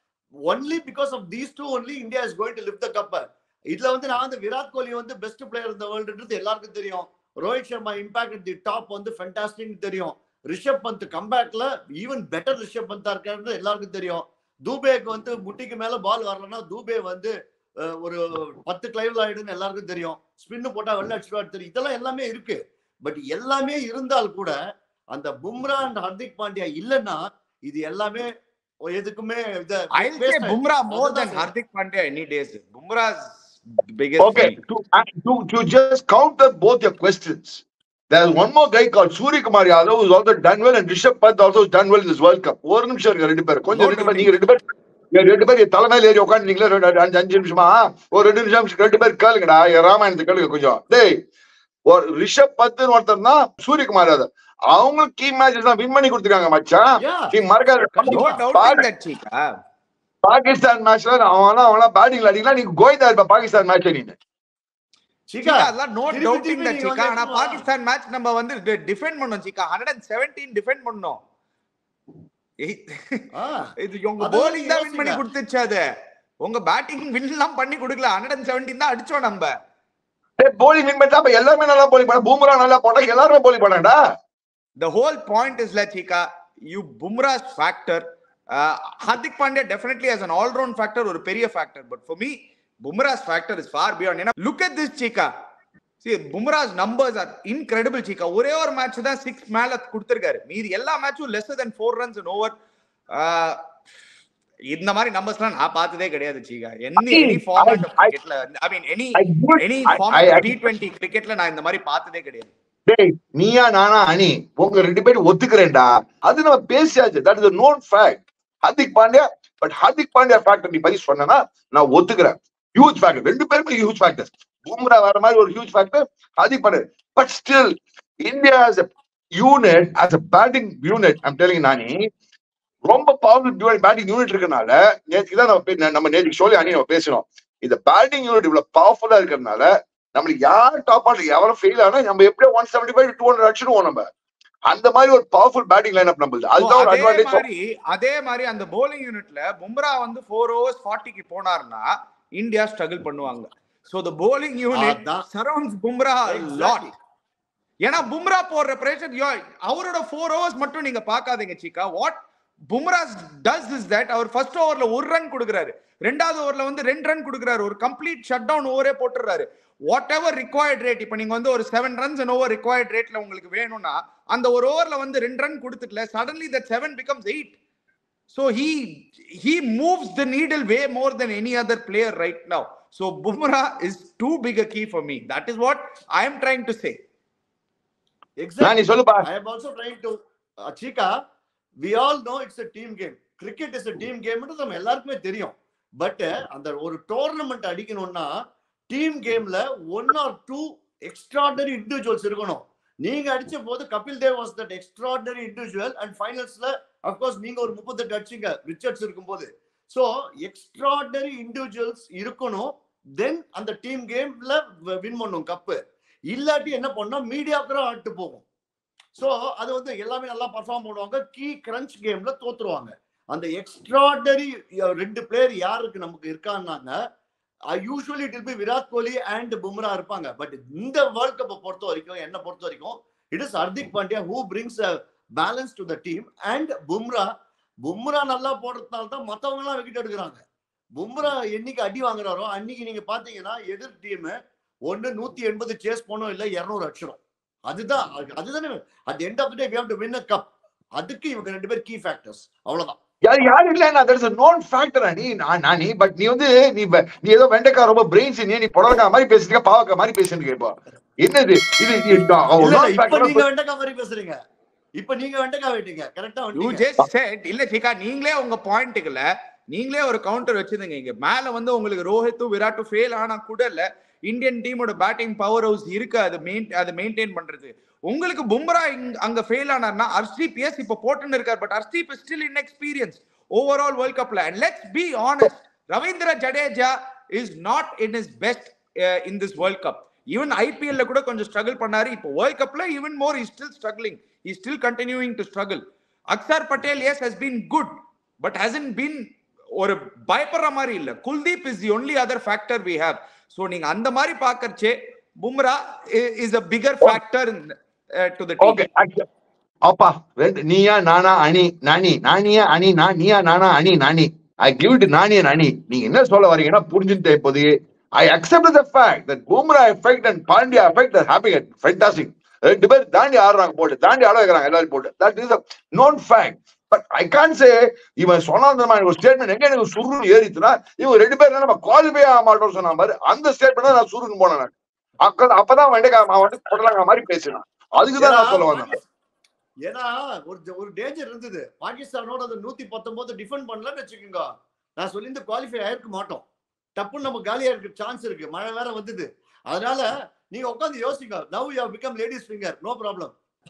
only because of these two only India is going to lift the cup இதுல வந்து நான் வந்து விராட் கோலி வந்து பெஸ்ட் பிளேயர் இந்த வேர்ல்டுன்றது எல்லாருக்கும் தெரியும் Rohit Sharma impact the top வந்து ஃபென்டாஸ்டிக் தெரியும் ரிஷப் பந்த் கம்பேக்ல ஈவன் பெட்டர் ரிஷப் பந்தா இருக்காருன்றது எல்லாருக்கும் தெரியும் தூபேக்கு வந்து முட்டிக்கு மேல பால் வரலன்னா தூபே வந்து அஹ், ஒரு பத்து கிளைவ்ல ஆயிடுன்னு எல்லாருக்கும் தெரியும் ஸ்பின்னு போட்டா வெளில அடிச்சுடுவாரு தெரியும் இதெல்லாம் எல்லாமே இருக்கு பட் எல்லாமே இருந்தால் கூட அந்த பும்ரா அண்ட் ஹர்திக் பாண்டியா இல்லைன்னா இது எல்லாமே எதுக்குமே இத ஐ சே waste பும்ரா மோர் அதுதான் then sir. Hardik Pandya any days Bumrah biggest Okay, to, to, to just counter both your questions, there's one more guy called Suri Kumar Yadav who's also done well and Rishabh Pant also has done well in this World Cup. ஒரு நிமிஷம் இருங்க ரெண்டு பேர் கொஞ்சம் No ரெண்டு பேர் doubting. நீங்க ரெண்டு பேர் நீங்க ரெண்டு பேர் என் தலைமையில ஏறி உட்காந்துங்களா ரெண்டு அஞ்சு அஞ்சு நிமிஷமா ஒரு ரெண்டு நிமிஷம் ரெண்டு பேர் கேளுங்கடா என் ராமாயணத்தை கேளுங்க கொஞ்சம் டேய் ஒரு ரிஷப் பத்துன்னு ஒருத்தர் தான் சூரியகுமார் யாதவ் அவங்களும் கீ மேட்சஸ் தான் வின் பண்ணி கொடுத்துருக்காங்க மச்சான் Yeah. நீ மறக்காத நோ கண்டிப்பா. டவுட்டிங் தட் சீக்கா பாகிஸ்தான் மேட்ச்ல அவனா அவனா பேட்டிங்ல அடிக்கலாம் நீங்க கோயந்தா இருப்ப பாகிஸ்தான் மேட்ச் நீங்க சீக்கா சீக்கா அதெல்லாம் நோ திருப்பி டவுட்டிங் திருப்பி தட் நீங்க சீக்கா வந்து ஆனா எடுத்து வா. பாகிஸ்தான் மேட்ச் நம்ம வந்து டிஃபெண்ட் பண்ணோம் சீக்கா 117 டிஃபெண்ட் பண்ணோம் ஏய், ஆ, இது உங்க அதான் bowling தான் வின் யோசிங்க. பண்ணி கொடுத்துச்சு அது உங்க பேட்டிங் வின் எல்லாம் பண்ணி கொடுக்கல 117 தான் அடிச்சோம் நம்ம போலிங் வின் பண்ணிட்டா அப்ப எல்லாருமே நல்லா போலிங் பண்ண பூமரா நல்லா போட்டா எல்லாருமே போலிங் பண்ணாடா the whole point is like Chika, you Bumrah's factor. Uh, Hardik Pandya definitely has an all-round factor or a பெரிய factor, but for me, Bumrah's factor is far beyond. You know, look at this Chika. See, Bumrah's numbers are incredible, Chika. ஒரே ஒரு மேட்ச் தான் சிக்ஸ் மேல கொடுத்திருக்காரு மீதி எல்லா மேட்சும் less than four runs and over இந்த மாதிரி நம்பர்ஸ்லாம் நான் பார்த்ததே கிடையாது Cheeka any any format of I- கிரிக்கெட்ல I mean any I do- any I- I- format I- T twenty கிரிக்கெட்ல நான் இந்த மாதிரி பார்த்ததே கிடையாது டேய் நீயா நானா அணி உங்க ரெண்டு பேரும் ஒத்துக்கிறேன்டா அது நம்ம பேசியாச்சு that is known fact Hardik Pandya but Hardik Pandya factor நீ பத்தி சொன்னா நான் ஒத்துக்கிறேன் ஹியூஜ் ஃபேக்டர் ரெண்டு பேருமே ஹியூஜ் ஃபேக்டர் பும்ரா வர மாதிரி ஒரு huge factor Hardik Pandya but still India as a unit as a batting unit I'm telling Nani ரொம்ப பவர்ஃபுல் பேட்டிங் யூனிட் இருக்கனால நேற்றுக்கு தான் நம்ம பே- நம்ம நேற்றுக்கு சொல்லி அணி நம்ம பேசணும் இந்த பேட்டிங் யூனிட் இவ்வளவு பவர்ஃபுல்லா இருக்கிறதுனால நம்மளுக்கு யார் டாப் ஆர்டர் எவ்வளவு ஃபெயில் ஆனா நம்ம எப்படியோ one seventy five two hundred அடிச்சிடுவோம் நம்ம அந்த மாதிரி ஒரு பவர்ஃபுல் பேட்டிங் லைன் அப் நம்மளுது அதுதான் ஒரு அதே அட்வான்டேஜ் மாதிரி அதே மாதிரி அந்த bowling யூனிட்ல பும்ரா வந்து ஃபோர் ஓவர்ஸ் ஃபார்ட்டிக்கு போனார்னா இந்தியா ஸ்ட்ரகிள் பண்ணுவாங்க சோ த bowling யூனிட் அதான். Surrounds Bumrah lot Exactly. ஏன்னா பும்ரா போடுற பிரஷர் அவரோட ஃபோர் ஹவர்ஸ் மட்டும் நீங்க பார்க்காதீங்க Cheeka what Bumrah does is that அவர் ஃபர்ஸ்ட் ஓவர்ல ஒரு ரன் கொடுக்குறாரு ரெண்டாவது ஓவர்ல வந்து ரெண்டு ரன் கொடுக்குறாரு ஒரு கம்ப்ளீட் ஷட் டவுன் ஓவரே போட்டுறாரு வாட் எவர் ரிக்வயர்ட் ரேட் இப்போ நீங்க வந்து ஒரு seven runs and over required ரேட்ல உங்களுக்கு வேணும்னா அந்த ஒரு ஓவர்ல வந்து ரெண்டு ரன் கொடுத்துட்டுல suddenly that seven becomes eight so he he moves the needle way more then any other player right now so Bumrah is too big a key for me that is what I am trying to say exactly. நான் நீ சொல்லுப்பா I am also trying to uh, Chika, we all know it's a team game. Cricket is a team game நம்ம எல்லாருக்குமே தெரியும் பட் அந்த ஒரு டோர்னமெண்ட் அடிக்கணும்னா டீம் கேம்ல one or two extraordinary individuals இருக்கணும் நீங்க அடிச்ச போது Kapil Dev was that extraordinary individual and ஃபைனல்ஸ்ல அப்கோர்ஸ் நீங்க ஒரு முப்பத்தெட்டு அடிச்சீங்க ரிச்சர்ட்ஸ் இருக்கும்போது ஸோ எக்ஸ்ட்ராடனரி இண்டிவிஜுவல்ஸ் இருக்கணும் தென் அந்த டீம் கேம்ல வின் பண்ணும் கப்பு இல்லாட்டி என்ன பண்ணோம் மீடியாக்கரும் ஆட்டு போகும் ஸோ அது வந்து எல்லாமே நல்லா பர்ஃபார்ம் பண்ணுவாங்க கீ கிரன்ச் கேம்ல தோத்துருவாங்க அந்த எக்ஸ்ட்ராடனரி ரெண்டு பிளேயர் யாருக்கு நமக்கு இருக்கான்னாங்க usually it be Virat Kohli and Bumrah இருப்பாங்க பட் இந்த வேர்ல்ட் கப்பை பொறுத்த வரைக்கும் என்ன பொறுத்த வரைக்கும் it is Hardik Pandya who brings balance to the team and Bumrah Bumrah நல்லா போடுறதுனால தான் மற்றவங்க எல்லாம் விக்கெட் எடுக்கிறாங்க பும்ரா என்னைக்கு அடி வாங்குறாரோ அன்னைக்கு நீங்க பாத்தீங்கன்னா எதிர் டீம் ஒன்னு நூத்தி எண்பது சேஸ் பண்ணோம் இல்ல இருநூறு அடிச்சிடும் அதுதான் அது- அதுதானே at end of day we have to win a cup அதுக்கு இவங்க ரெண்டு பேர் கீ ஃபேக்டர்ஸ் அவ்வளவுதான் யார் யாரு இல்ல தட்ஸ் நோன் ஃபேக்டர் நீ நான் நான் நீ பட் நீ வந்து நீ வ- நீ ஏதோ வெண்டைக்காய் ரொம்ப பிரெயின்ஸ் நீ நீ புடலக்கா மாதிரி பேசிட்டு இருக்க, பாவக்காய் மாதிரி பேசிட்டு இருக்க இப்போ என்னது இது இது இல்ல இல்ல, non இப்ப factor நீங்க வெண்டக்கா மாதிரி பேசுறீங்க இப்ப நீங்க வெண்டக்கா வெயிட்டீங்க கரெக்டா யூ வந்துட்டீங்க ஜஸ்ட் செட் இல்ல சிகா நீங்களே உங்க பாயிண்ட்டுக்குல நீங்களே ஒரு கவுண்டர் வச்சிருந்தீங்க இங்க மேல வந்து உங்களுக்கு ரோஹித்தும் விராட்டும் ஃபெயில் ஆனா கூட இல்ல இந்தியன் டீமோட பேட்டிங் பவர் ஹவுஸ் இருக்கு அது மெயின் அதை மெயின்டைன் பண்றது உங்களுக்கு பும்ரா இங்க- அங்க ஃபெயில் ஆனார்னா ஹர்ஷ்தீப் எஸ் இப்ப போட்டுன்னு இருக்கார் but Harshdeep is still in experience overall world கப்ல and let's be honest Ravindra Jadeja is not in is best in this world cup even ஐபிஎல்ல கூட கொஞ்சம் ஸ்ட்ரகிள் பண்ணாரு இப்போ வேர்ல்ட் கப்ல even more is still struggling is still continuing to struggle Axar Patel yes has been good but hasn't been ஒரு பயப்படுற மாதிரி இல்ல Kuldeep is the only other factor we have so நீங்க அந்த மாதிரி பாக்கறச்சே Bumrah is a bigger factor to the okay அப்பா ரெண்டு நீயா நானா அணி நானி நானியா அணி நான் நீயா நானா அணி நானி ஐ கிவ் இட் நானிய அணி நீங்க என்ன சொல்ல வரீங்கன்னா புரிஞ்சுட்டு இப்போது I accept the fact that Bumrah effect and Pandya effect are happening it fantastic ரெண்டு பேர் தாண்டி ஆடுறாங்க போட்டு தாண்டி ஆட வைக்கிறாங்க எல்லாரும் போட்டு that is known fact but I can't say இவன் சொன்ன மாதிரி ஒரு ஸ்டேட்மெண்ட் எங்க எனக்கு சுருன்னு ஏறிச்சுன்னா இவங்க ரெண்டு பேரும் நம்ம குவாலிஃபை ஆக மாட்டோம்னு சொன்ன மாதிரி அந்த ஸ்டேட்மெண்ட் நான் சுருன்னு போனேன் நான். அக்க அப்பதான் வெண்டைக்காய் அவன் வந்து புடலங்கா மாதிரி பேசினான் அதுக்கு தான் நான் சொல்ல வந்தேன் ஏன்னா ஒரு ஒரு டேஞ்சர் இருந்தது பாகிஸ்தானோட அந்த நூத்தி பத்தொன்பது டிஃபெண்ட் பண்ணலன்னு வச்சுக்கோங்க நான் சொல்லி இந்த குவாலிஃபை ஆயிருக்க மாட்டோம் டப்புன்னு நம்ம காலியா இருக்க சான்ஸ் இருக்கு மழை வேற வந்தது அதனால நீங்க உட்காந்து யோசிங்க now you become ladies finger no problem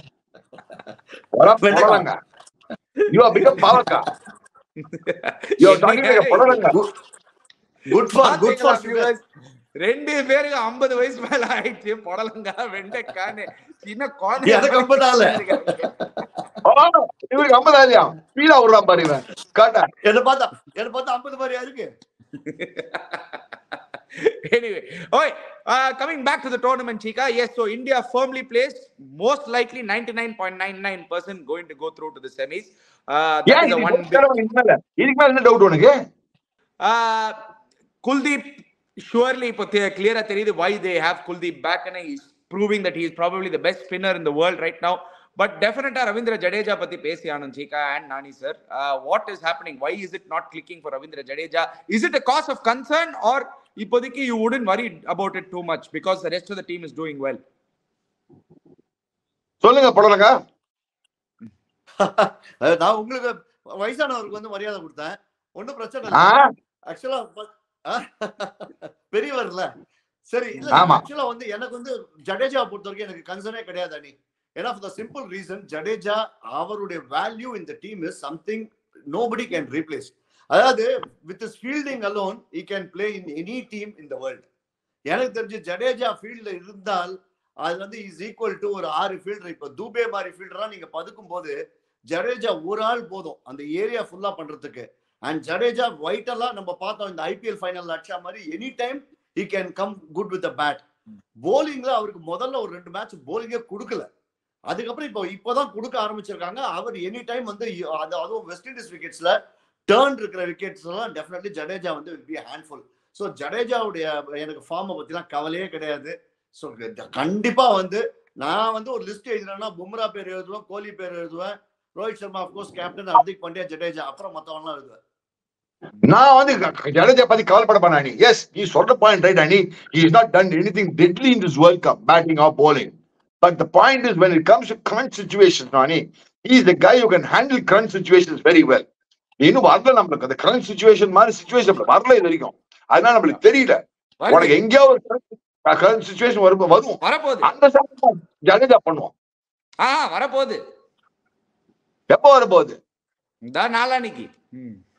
புடலங்கா யூ ஆர் பிகம் பாவக்கா யூ ஆர் டாக்கிங் லைக் புடலங்கா good for good for finger ரெண்டு பேருக்கு 50 வயசு மேல ஆயிடுச்சு புடலங்கா வெண்டைக்கான்னு சின்ன எனக்கு ஐம்பது ஆளு. குழந்தை இவருக்கு ஐம்பதா இல்லையா ஸ்பீடா விடுறான் பாரு இவன் காட்டா என்ன பார்த்தா என்ன பார்த்தா ஐம்பது மாதிரியா இருக்கு anyway, okay. Uh, coming back to the tournament, Chika. Yes, so India firmly placed, most likely 99.99% going to go through to the semis. Uh, that ஏன் is the இது one ஒரு big. தடவை இதுக்கு மேல இதுக்கு மேல என்ன டவுட் உனக்கு Uh, Kuldeep, surely இப்போ clear தெரியுது why they have Kuldeep back and he's proving that he is probably the best spinner in the world right now. But definitely Ravindra Jadeja பத்தி பேசி Anand Chika and Nani sir. Uh, what is happening? Why is it not clicking for Ravindra Jadeja? Is it a cause of concern or இப்போதைக்கு you wouldn't worry about it too much because the rest of the team is doing well? சொல்லுங்க புடலங்கா அஹ் நான் உங்களுக்கு வயசானவருக்கு வந்து மரியாதை கொடுத்தேன் ஒன்றும் பிரச்சனை ஆ இல்லை ஆக்சுவலா பெரியவர்ல சரி இல்ல ஆமா. ஆக்சுவலா வந்து எனக்கு வந்து ஜடேஜா பொறுத்த வரைக்கும் எனக்கு கன்சர்னே கிடையாது அணி ஏன்னா for the simple reason Jadeja அவருடைய வேல்யூ இந்த team is something nobody can replace அதாவது with is fielding alone he can play in any team in the world எனக்கு தெரிஞ்சு ஜடேஜா ஃபீல்ட்ல இருந்தால் அது வந்து இஸ் ஈக்குவல் டு ஒரு ஆறு ஃபீல்டர் இப்போ தூபே மாதிரி ஃபீல்டரா நீங்க பதுக்கும் போது ஜடேஜா ஒரு ஆள் போதும் அந்த ஏரியா ஃபுல்லா பண்றதுக்கு அண்ட் ஜடேஜா ஒயிட்டெல்லாம் நம்ம பார்த்தோம் இந்த ஐபிஎல் ஃபைனல் அடிச்சா மாதிரி any time he can come good with bat போலிங்ல அவருக்கு முதல்ல ஒரு ரெண்டு மேட்ச் போலிங்கே கொடுக்கல அதுக்கப்புறம் இப்போ இப்போதான் கொடுக்க ஆரம்பிச்சிருக்காங்க அவர் எனி டைம் வந்து அது அதுவும் வெஸ்ட் இண்டீஸ் விக்கெட்ஸ்ல டேர்ன் இருக்கிற விக்கெட்ஸ் எல்லாம் டெஃபினெட்லி ஜடேஜா வந்து பி ஹேண்ட்ஃபுல் ஸோ ஜடேஜாவுடைய எனக்கு ஃபார்மை பத்திலாம் கவலையே கிடையாது ஸோ கண்டிப்பா வந்து நான் வந்து ஒரு லிஸ்ட் எழுதுறேன்னா பும்ரா பேர் எழுதுவேன் கோலி பேர் எழுதுவேன் ரோஹித் சர்மா அப்கோர்ஸ் கேப்டன் ஹர்திக் பாண்டியா ஜடேஜா அப்புறம் மத்தவங்கலாம் எழுதுவேன் நான் வந்து க- ஜடேஜா பத்தி கவலைப்பட பண்ண அணி எஸ் நீ சொல்ற point right Ani he is not done anything deadly in this world cup batting or bowling but the point is when it comes to crunch situations அணி he is the guy who can handle crunch situations very well இன்னும் வரல நம்மளுக்கு அந்த crunch situation மாதிரி situation வரல இது வரைக்கும் அதனால நம்மளுக்கு தெரியல உனக்கு எங்கேயோ ஒரு crunch situation வரும் வரும் வரப்போகுது அந்த சமயம் ஜடேஜா பண்ணுவோம் ஆ வரப்போகுது எப்போ வரப்போகுது இந்த நாளானிக்கு ம்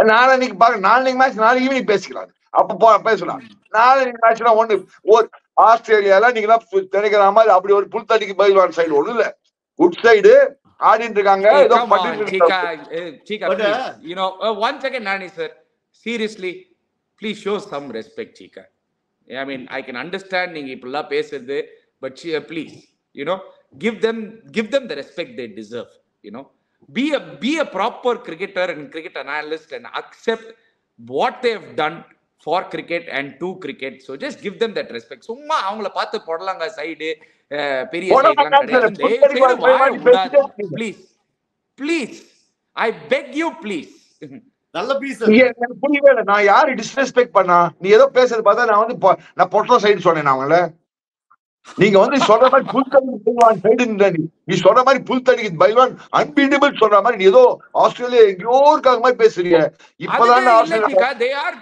நாளைக்கு பாருங்க நாளைக்கு மேட்ச் நாளைக்கு ஈவினிங் பேசிக்கலாம் அப்ப போ பேசலாம் நாளைக்கு மேட்ச்னா ஒண்ணு ஒரு ஆஸ்திரேலியால நீங்க நினைக்கிற மாதிரி அப்படி ஒரு புல் தடிக்கு பயில்வான் சைடு ஒண்ணு இல்ல குட் சைடு ஆடிட்டு இருக்காங்க Hey, ஏதோ come on, பண்ணிட்டு Chika, இருக்காங்க uh, Chika, But, please. uh, you know, uh, one second, Nani sir. Seriously, please show some respect, Chika. I mean, I can understand நீங்க இப்படிலாம் பேசுறது, but she- uh, please, you know, give them give them the respect they deserve. You know, be a be a proper cricketer and cricket analyst and accept what they have done for cricket and to cricket. So just give them that respect. சும்மா அவங்கள பார்த்து போடலாங்க சைடு பெரிய போட சைடுலாம் மாட்டாங்க கிடையாது sir. தயவு புத்தடி செய்து வாழ்க்கை வாயை மாதிரி விடாதீங்க. பேசிட்டே Please, please, I beg you, please. நல்ல பீஸ் நீ எனக்கு புரியவே இல்லை நான் யாரு டிஸ்ரெஸ்பெக்ட் பண்ணா நீ ஏதோ பேசுறது பார்த்தா நான் வந்து பொ- நான் பொட்டோ சைடு சொன்னேன் நான் அவங்கள நீங்க வந்து சொல்ற மாதிரி புல் தடிக்கு பைல்வான் சைடு நீ நீ சொல்ற மாதிரி புல் தடிக்கு பைல்வான் அன்பீட்டபிள் சொல்ற மாதிரி நீ ஏதோ ஆஸ்திரேலியா எங்கேயோ இருக்காங்க மாதிரி பேசுறீங்க இப்பதான் அதுவே இல்ல ஆஸ்திரேலியா சிக்கா தே ஆர்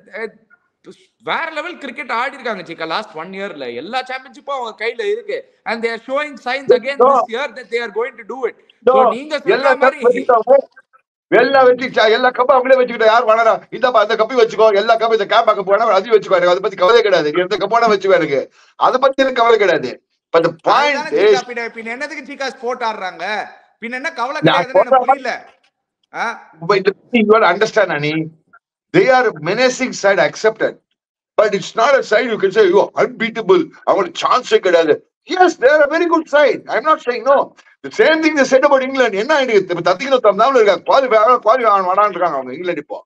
வேற லெவல் கிரிக்கெட் ஆடி இருக்காங்க சிக்கா லாஸ்ட் ஒன் இயர்ல எல்லா சாம்பியன்ஷிப்பும் அவங்க கையில இருக்கு and they are showing signs again No. This year that they are going to do it No. So நீங்க எல்லா சொல்ற கப் மாதிரி வச்சுக்கிட்டாங்க எல்லா வச்சுக்கிட்டா எல்லா கப்பும் அவங்களே வச்சுக்கிட்ட யார் வளரா இந்த அந்த கப்பி வச்சுக்கோ எல்லா கப்பும் இந்த கேப் கப் வேணா அதையும் வச்சுக்கோ எனக்கு அதை பத்தி கவலை கிடையாது நீ எந்த கப் வேணா வச்சுக்கோ எனக்கு அதை பத்தி எனக்கு கவலை கிடையாது பட் the point அதுதானே is சிக்கா, பின்ன பின்ன என்னதுக்கு சிக்கா ஸ்போர்ட் ஆடுறாங்க பின்ன என்ன கவலை நான் கிடையாதுன்னு எனக்கு சொல்ற புரியல ஆ? but the thing you have to understand Ani they are menacing side accepted but it's not a side you can say you are unbeatable அவங்களுக்கு சான்ஸே கிடையாது yes they are a very good side i'm not saying no the same thing they said about england என்ன ஆயிடுது இப்ப தத்திக்கிற தந்தாமல் இருக்காங்க குவாலிஃபை குவாலிஃபை ஆனான்னு இருக்காங்க அவங்க இங்கிலாந்து இப்போ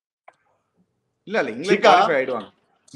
இல்ல இல்ல இங்கிலாந்து சிக்கா. குவாலிஃபை ஆயிடுவாங்க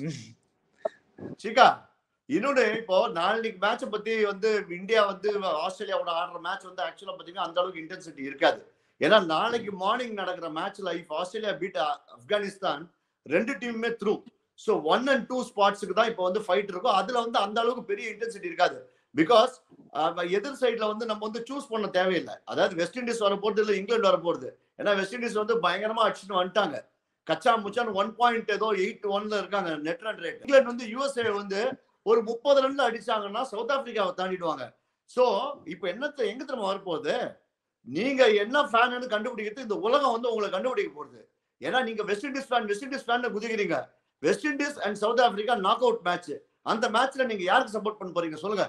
சிக்கா இன்னொன்னு இப்போ நாளைக்கு மேட்ச பத்தி வந்து இந்தியா வந்து ஆஸ்திரேலியாவோட ஆடுற மேட்ச் வந்து ஆக்சுவலா பாத்தீங்கன்னா அந்த அளவுக்கு இன்டென்சிட்டி இருக்காது ஏன்னா நாளைக்கு மார்னிங் நடக்கிற மேட்ச்ல இஃப் ஆஸ்திரேலியா பீட் ஆப்கானிஸ்தான் ரெண்டு டீமுமே through so one and two ஸ்பாட்ஸுக்கு தான் இப்போ வந்து ஃபைட் இருக்கும் அதுல வந்து அந்த அளவுக்கு பெரிய இன்டென்சிட்டி இருக்காது பிகாஸ் எதிர் சைட்ல வந்து நம்ம வந்து சூஸ் பண்ண தேவையில்லை அதாவது வெஸ்ட் இண்டீஸ் வர போறது இல்லை இங்கிலாந்து வர போறது ஏன்னா வெஸ்ட் இண்டீஸ் வந்து பயங்கரமா அடிச்சுட்டு வந்துட்டாங்க கச்சா முச்சான் ஒன் பாயிண்ட் ஏதோ எயிட் ஒன்ல இருக்காங்க நெட் ரன் ரேட் இங்கிலாந்து வந்து யூஎஸ்ஏ வந்து ஒரு முப்பது ரன்ல அடிச்சாங்கன்னா சவுத் ஆப்பிரிக்காவை தாண்டிடுவாங்க சோ இப்போ என்னத்த எங்க திரும்ப வரப்போகுது நீங்க என்ன ஃபேன் கண்டுபிடிக்கிறது இந்த உலகம் வந்து உங்களை கண்டுபிடிக்க போகுது ஏன்னா நீங்க West Indies fan West Indies fan குதிக்கிறீங்க West Indies and South Africa knock out match அந்த மேட்ச்ல நீங்க யாருக்கு சப்போர்ட் பண்ண போறீங்க சொல்லுங்க